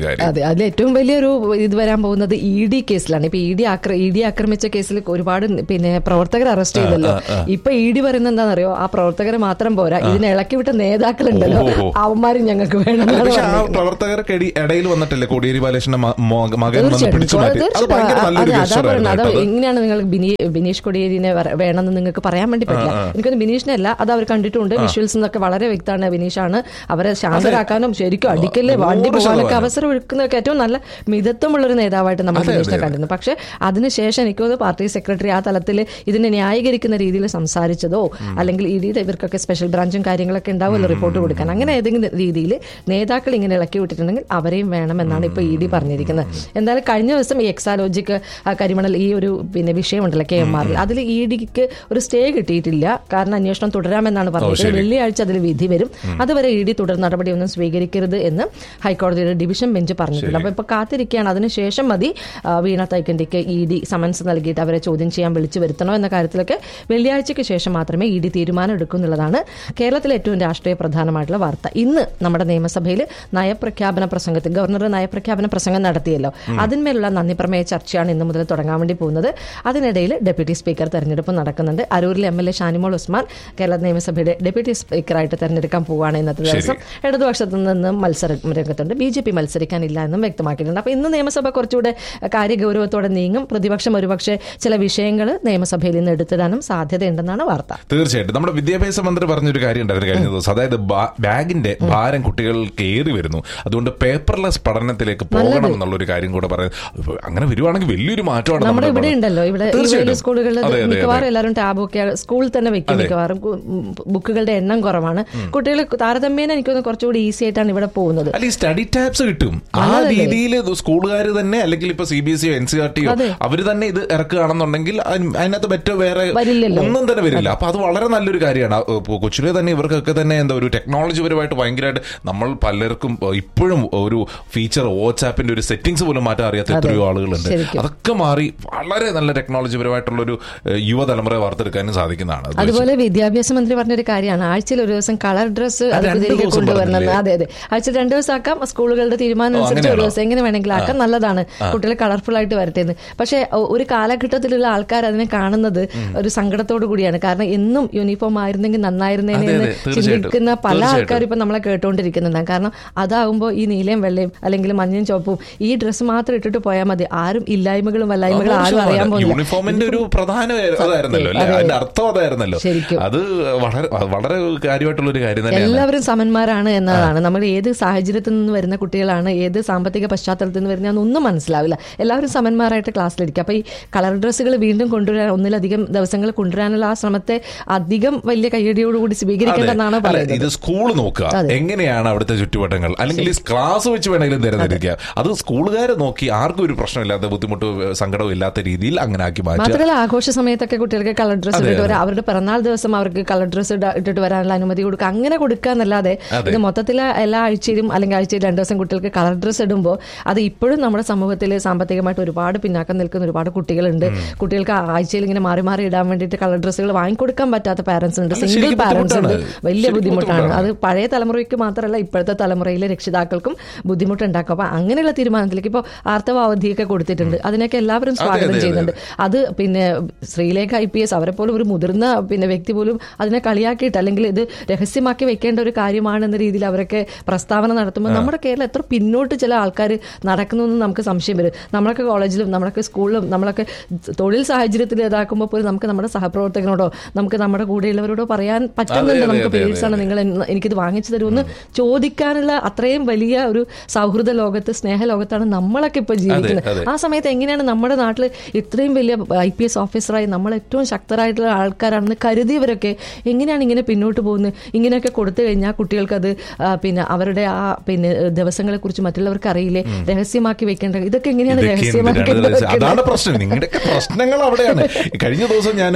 കാര്യം അതെ അതിൽ ഏറ്റവും വലിയൊരു ഇത് വരാൻ പോകുന്നത് ഇ ഡി കേസിലാണ് ഇപ്പൊ ഇ ഡി ആക്ര ഇ ഡി ആക്രമിച്ച കേസിൽ ഒരുപാട് പിന്നെ പ്രവർത്തകരെ അറസ്റ്റ് ചെയ്തല്ലോ ഇപ്പൊ ഇ ഡി പറയുന്നത് എന്താണെന്നറിയോ ആ പ്രവർത്തകരെ മാത്രം പോരാ ഇതിനെ ഇളക്കി വിട്ട നേതാക്കളുണ്ടല്ലോ ഓഹോ. അവന്മാരും ഞങ്ങൾക്ക് വേണമെന്നാണ് പക്ഷെ ആ പറഞ്ഞത്. പ്രവർത്തകർക്ക് ഇട- ഇടയിൽ വന്നിട്ടല്ലേ കോടിയേരി ബാലകൃഷ്ണന്റെ മ- മോ- മകൻ വന്ന് തീർച്ചയായിട്ടും. പിടിച്ചു മാറ്റി അത് തീർച്ചയായിട്ടും. ഭയങ്കര അതെ, നല്ലൊരു അതാ gesture പറയുന്നത്. ആയിരുന്നു അത് കേട്ടോ അത്. എങ്ങനെയാണ് നിങ്ങൾ ബിനി- ബിനീഷ് കൊടിയേരിനെ വര- വേണമെന്ന് നിങ്ങൾക്ക് പറയാൻ വേണ്ടി പറ്റില്ല എനിക്കൊന്ന് ബിനീഷിനല്ല അത് അവർ കണ്ടിട്ടുണ്ട് വിഷ്വൽസ് എന്നൊക്കെ വളരെ വ്യക്തമാണ് ബിനീഷാണ് അവരെ ശാന്തരാക്കാനും ശരിക്കും അടിക്കല്ലേ വണ്ടി നൂറ് പോകാനൊക്കെ ശതമാനം. അവസരം ഒരുക്കുന്നതൊക്കെ ഏറ്റവും നല്ല മിതത്വമുള്ള ഒരു നേതാവായിട്ട് നമ്മൾ അതെ, ബിനീഷിനെ അതെ. കണ്ടിരുന്നു പക്ഷെ അതിനുശേഷം എനിക്ക് തോന്നുന്നു പാർട്ടി സെക്രട്ടറി ആ തലത്തിൽ ഇതിനെ ന്യായീകരിക്കുന്ന രീതിയിൽ സംസാരിച്ചതോ അല്ലെങ്കിൽ ഇ ഡിയുടെ ഇവർക്കൊക്കെ സ്പെഷ്യൽ ബ്രാഞ്ചും കാര്യങ്ങളൊക്കെ ഉണ്ടാവുമല്ലോ റിപ്പോർട്ട് കൊടുക്കാൻ അങ്ങനെ ഏതെങ്കിലും രീതിയിൽ നേതാക്കൾ ഇങ്ങനെ ഇളക്കി വിട്ടിട്ടുണ്ടെങ്കിൽ അവരെയും വേണമെന്നാണ് ഇപ്പൊ ഇ ഡി പറഞ്ഞിരിക്കുന്നത് എന്തായാലും കഴിഞ്ഞ ദിവസം ഈ എക്സാലോജിക്ക് ആ കരിമണൽ ഈ ഒരു പിന്നെ വിഷയമുണ്ടല്ലോ കെ എം ആറിൽ അതിൽ ഇ ഡിക്ക് ഒരു സ്റ്റേ കിട്ടിയിട്ടില്ല കാരണം അന്വേഷണം തുടരാമെന്നാണ് പറഞ്ഞത് ശരി. വെള്ളിയാഴ്ച അതിൽ വിധി വരും അതുവരെ ഇ ഡി തുടർ നടപടിയൊന്നും സ്വീകരിക്കരുത് എന്ന് ഹൈക്കോടതിയുടെ ഡിവിഷൻ ബെഞ്ച് പറഞ്ഞിട്ടുണ്ട് അപ്പൊ ഇപ്പൊ കാത്തിരിക്കുകയാണ് അതിനുശേഷം മതി ആ, വീണ തൈക്കണ്ടിക്ക് ഇ ഡി സമൻസ് നൽകിയിട്ട് അവരെ ചോദ്യം ചെയ്യാൻ വിളിച്ചു വരുത്തണോ എന്ന കാര്യത്തിലൊക്കെ വെള്ളിയാഴ്ചയ്ക്ക് ശേഷം മാത്രമേ ഇ ഡി തീരുമാനം എടുക്കൂ എന്നുള്ളതാണ് കേരളത്തിലെ ഏറ്റവും രാഷ്ട്രീയ പ്രധാനമായിട്ടുള്ള വാർത്ത ഇന്ന് നമ്മുടെ നിയമസഭയിൽ നയപ്രഖ്യാപന പ്രസംഗത്തിൽ ഗവർണർ നയപ്രഖ്യാപന പ്രസംഗം നടത്തിയല്ലോ അതിന്മേലുള്ള നന്ദി പ്രമേയ ചർച്ചയാണ് ഇന്ന് മുതൽ തുടങ്ങാൻ വേണ്ടി പോകുന്നത് അതിനിടയിൽ ഡെപ്യൂട്ടി സ്പീക്കർ തെരഞ്ഞെടുപ്പ് നടക്കുന്നുണ്ട് അരൂരിലെ M L A Shanimol Usman Kerala നിയമസഭയുടെ ഡെപ്യൂട്ടി സ്പീക്കറായിട്ട് തെരഞ്ഞെടുക്കാൻ പോവുകയാണ് ഇന്നത്തെ ദിവസം ഇടതുപക്ഷത്തു നിന്നും മത്സര രംഗത്തുണ്ട് ബി ജെ പി മത്സരിക്കാനില്ല എന്നും വ്യക്തമാക്കിയിട്ടുണ്ട് അപ്പൊ ഇന്ന് നിയമസഭ കുറച്ചുകൂടെ കാര്യഗൗരവത്തോടെ നീങ്ങും പ്രതിപക്ഷം ഒരുപക്ഷെ ചില വിഷയങ്ങൾ നിയമസഭയിൽ നിന്ന് എടുത്തിടാനും സാധ്യതയുണ്ടെന്നാണ് വാർത്ത തീർച്ചയായിട്ടും നമ്മുടെ വിദ്യാഭ്യാസ മന്ത്രി പറഞ്ഞൊരു കാര്യം ഉണ്ടായിരുന്നു കഴിഞ്ഞ ദിവസം അതായത് ബാ- ബാഗിന്റെ ഭാരം കുട്ടികൾക്ക് ഏറി വരുന്നു അതുകൊണ്ട് പേപ്പർലെസ് പഠനത്തിലേക്ക് പോകണം എന്നുള്ള ഒരു കാര്യം കൂടെ പറയുന്നത് അങ്ങനെ വരുവാണെങ്കിൽ വലിയൊരു മാറ്റമാണ് നമ്മുടെ നമ്മുടെ ഇവിടെ ഭാഗത്ത്. ഉണ്ടല്ലോ ഇവിടെ ഈ തീർച്ചയായിട്ടും. വലിയ സ്കൂളുകളിൽ അതെ, അതെ, മിക്കവാറും അതെ. എല്ലാവരും ടാബ് ഒക്കെ സ്കൂളിൽ തന്നെ വെക്കും മിക്കവാറും കു- ഉം, ബുക്കുകളുടെ എണ്ണം കുറവാണ് കുട്ടികൾ താരതമ്യേന എനിക്കൊന്ന് കുറച്ചുകൂടി ഈസി ആയിട്ടാണ് ഇവിടെ പോകുന്നത് അല്ല ഈ സ്റ്റഡി ടാബ്സ് കിട്ടും ആ നല്ലതല്ലേ? രീതിയിൽ സ്കൂളുകാർ തന്നെ അല്ലെങ്കിൽ ഇപ്പൊ സി ബി എസ് സിയോ എൻ സി ആർ ടിയോ അതെ. അവര് തന്നെ ഇത് ഇറക്കുകയാണെന്നുണ്ടെങ്കിൽ അതിന് അതിനകത്ത് മറ്റോ വേറെ വരില്ലല്ലോ. ഒന്നും തന്നെ വരില്ല അപ്പൊ അത് വളരെ നല്ലൊരു കാര്യമാണ് ആ, ഇപ്പൊ കൊച്ചിലെ തന്നെ ഇവർക്കൊക്കെ തന്നെ എന്താ ഒരു ടെക്നോളജി പരമായിട്ട് ഭയങ്കരമായിട്ട് നമ്മൾ പലർക്കും ഏഹ്, ഇപ്പോഴും ഒരു ഫീച്ചർ വാട്സാപ്പിന്റെ ഒരു സെറ്റിംഗ്സ് പോലും മാറ്റാൻ അറിയാത്ത എത്രയോ ആളുകളുണ്ട് ശരിക്കും. അതൊക്കെ മാറി വളരെ നല്ല ടെക്നോളജി പരമായിട്ടുള്ള ഒരു ഏഹ്, യുവതലമുറയെ വാർത്തെടുക്കാനും സാധിക്കുന്നതാണ് അത് അതുപോലെ വിദ്യാഭ്യാസ മന്ത്രി പറഞ്ഞൊരു കാര്യമാണ് ആഴ്ചയിൽ ഒരു ദിവസം കളർ ഡ്രസ്സ് അത് അത് രണ്ട് തിരികെ ദിവസം കൊണ്ടുവരണം പറഞ്ഞില്ലേ? അതെ അതെ ആഴ്ചയിൽ രണ്ട് ദിവസം ആക്കാം സ്കൂളുകളുടെ തീരുമാനം ഓ, അനുസരിച്ച് ഒരു അങ്ങനെയാണോ? ദിവസം എങ്ങനെ വേണമെങ്കിലും ആക്കാം നല്ലതാണ് കുട്ടികൾ കളർഫുൾ ആയിട്ട് വരട്ടെ എന്ന് പക്ഷേ ഒ- ഒരു കാലഘട്ടത്തിലുള്ള ആൾക്കാർ അതിനെ കാണുന്നത് ഒരു സങ്കടത്തോടു കൂടിയാണ് കാരണം എന്നും യൂണിഫോം ആയിരുന്നെങ്കിൽ നന്നായിരുന്നേനെ അതെ, എന്ന് അതെ, തീർച്ചയായിട്ടും. ചിന്തിക്കുന്ന പല തീർച്ചയായിട്ടും. ആൾക്കാരും ഇപ്പൊ നമ്മളെ കേട്ടോണ്ടിരിക്കുന്നുണ്ടാകും കാരണം അതാവുമ്പോൾ ഈ നീലയും വെള്ളയും അല്ലെങ്കിൽ മഞ്ഞയും ചുവപ്പും ഈ ഡ്രസ്സ് മാത്രം ഇട്ടിട്ട് പോയാൽ മതി ആരും ഇല്ലായ്മകളും വല്ലായ്മകളും ആരും അറിയാൻ പോകുന്നില്ല യൂണിഫോമിന്റെ ഒരു പ്രധാന അതായിരുന്നല്ലോ അല്ലെ അതെ. അതിന്റെ അർത്ഥം അതായിരുന്നല്ലോ ശരിക്കും. അത് വളരെ വളരെ കാര്യമായിട്ടുള്ള ഒരു കാര്യം തന്നെയാണ് എല്ലാവരും സമന്മാരാണ് എന്നതാണ് നമ്മൾ ഏത് സാഹചര്യത്തിൽ നിന്ന് വരുന്ന കുട്ടികളാണ് ഏത് സാമ്പത്തിക പശ്ചാത്തലത്തിൽ നിന്ന് വരുന്നതെന്ന് ഒന്നും മനസ്സിലാവില്ല എല്ലാവരും സമന്മാരായിട്ട് ക്ലാസ്സിലിരിക്കും അപ്പൊ ഈ കളർ ഡ്രസ്സുകൾ വീണ്ടും കൊണ്ടുവരാൻ ഒന്നിലധികം ദിവസങ്ങൾ കൊണ്ടുവരാനുള്ള ആ ശ്രമത്തെ അധികം വലിയ കയ്യടിയോടുകൂടി സ്വീകരിക്കേണ്ടെന്നാണ് അതെ. അല്ല, പറയുന്നത് ഇത് സ്കൂൾ നോക്കുക അതെ. എങ്ങനെയാണ് അവിടുത്തെ ചുറ്റുവട്ടങ്ങൾ അല്ലെങ്കിൽ ഈ ക്ലാസ് വെച്ച് വേണമെങ്കിലും തിരഞ്ഞെടുക്കുക അത് സ്കൂളുകാരെ നോക്കി ആർക്കും ഒരു പ്രശ്നമില്ലാത്ത ബുദ്ധിമുട്ടോ ഏഹ്, സങ്കടവും ഇല്ലാത്ത രീതിയിൽ അങ്ങനെ ആക്കി മാറ്റുക മാത്രമല്ല ആഘോഷ സമയത്തൊക്കെ കുട്ടികൾക്ക് കളർ ഡ്രസ്സ് അതെ, ഇട്ടിട്ട് അതെ. വരാം അവരുടെ പിറന്നാൾ ദിവസം അവർക്ക് കളർ ഡ്രസ്സ് ഇട്ടിട്ട് വരാനുള്ള അനുമതി കൊടുക്കുക അങ്ങനെ കൊടുക്കുക എന്നല്ലാതെ അതെ. ഇത് മൊത്തത്തിൽ എല്ലാ ആഴ്ചയിലും അല്ലെങ്കിൽ ആഴ്ചയിൽ രണ്ടു ദിവസം കുട്ടികൾക്ക് കളർ ഡ്രസ്സ് ഇടുമ്പോൾ അത് ഇപ്പോഴും നമ്മുടെ സമൂഹത്തിൽ സാമ്പത്തികമായിട്ട് ഒരുപാട് പിന്നാക്കം നിൽക്കുന്ന ഒരുപാട് കുട്ടികളുണ്ട് കുട്ടികൾക്ക് ആഴ്ചയിൽ ഇങ്ങനെ മാറി മാറി ഇടാൻ വേണ്ടിയിട്ട് കളർ ഡ്രസ്സുകൾ വാങ്ങിക്കൊടുക്കാൻ പറ്റാത്ത പാരന്റ്സ് ഉണ്ട് അല്ല, സിംഗിൾ ശരിക്കും പാരന്റ്സ് ഉണ്ട് ബുദ്ധിമുട്ടാണ്. വലിയ ശരിക്കും ബുദ്ധിമുട്ടാണ് ബുദ്ധിമുട്ടാണ്. അത് പഴയ തലമുറയ്ക്ക് മാത്രമല്ല ഇപ്പോഴത്തെ തലമുറയിലെ രക്ഷിതാക്കൾക്കും ബുദ്ധിമുട്ടുണ്ടാക്കും അപ്പൊ അങ്ങനെയുള്ള തീരുമാനത്തിലേക്ക് ഇപ്പോൾ ആർത്തവ അവധിയൊക്കെ കൊടുത്തിട്ടുണ്ട് അതിനൊക്കെ എല്ലാവരും അതെ, സ്വാഗതം അതെ, ചെയ്യുന്നുണ്ട് അത് പിന്നെ ശ്രീലേഖ ഐ പി എസ് അവരെ പോലും ഒരു മുതിർന്ന പിന്നെ വ്യക്തി പോലും അതിനെ കളിയാക്കിയിട്ട് അല്ലെങ്കിൽ ഇത് രഹസ്യമാക്കി വെക്കേണ്ട ഒരു കാര്യമാണെന്ന രീതിയിൽ അവരൊക്കെ പ്രസ്താവന നടത്തുമ്പോൾ നമ്മുടെ കേരളം എത്ര പിന്നോട്ട് ചില ആൾക്കാർ നടക്കുന്നു എന്ന് നമുക്ക് സംശയം വരും നമ്മളൊക്കെ കോളേജിലും നമ്മളൊക്കെ സ്കൂളിലും നമ്മളൊക്കെ തൊഴിൽ സാഹചര്യത്തിൽ ഇതാക്കുമ്പോൾ പോലും നമുക്ക് നമ്മുടെ സഹപ്രവർത്തകനോടോ നമുക്ക് നമ്മുടെ കൂടെയുള്ളവരോടോ പറയാൻ പറ്റുന്നുണ്ട് അതെ, നമുക്ക് അതെ, പേഴ്സ് ആണ് നിങ്ങൾ എന്ന് എനിക്കിത് വാങ്ങിച്ചു തരുമെന്ന് ചോദിക്കാനുള്ള അത്രയും വലിയ ഒരു സൗഹൃദ ലോകത്ത് സ്നേഹ ലോകത്താണ് നമ്മളൊക്കെ ഇപ്പൊ അതെ. ജീവിക്കുന്നത് ആ സമയത്ത് എങ്ങനെയാണ് നമ്മുടെ നാട്ടിൽ ഇത്രയും വലിയ ഐ പി എസ് ഓഫീസറായി നമ്മൾ ഏറ്റവും ശക്തരായിട്ടുള്ള ആൾക്കാരാണെന്ന് കരുതിയവരൊക്കെ എങ്ങനെയാണ് ഇങ്ങനെ പിന്നോട്ട് പോകുന്നത് ഇങ്ങനെയൊക്കെ കൊടുത്തു കഴിഞ്ഞാൽ കുട്ടികൾക്കത് ആ, പിന്നെ അവരുടെ ആ പിന്നെ ദിവസങ്ങളെ കുറിച്ച് മറ്റുള്ളവർക്ക് അറിയില്ലേ രഹസ്യമാക്കി വെക്കേണ്ടത് ഇതൊക്കെ എങ്ങനെയാണ് ഇതൊക്കെ രഹസ്യമാക്കി എന്തിനാണ് ഇത്? അതാണ് വെക്കുന്നത്? പ്രശ്നം നിങ്ങളുടെ പ്രശ്നങ്ങൾ അവിടെയാണ് കഴിഞ്ഞ ദിവസം ഞാൻ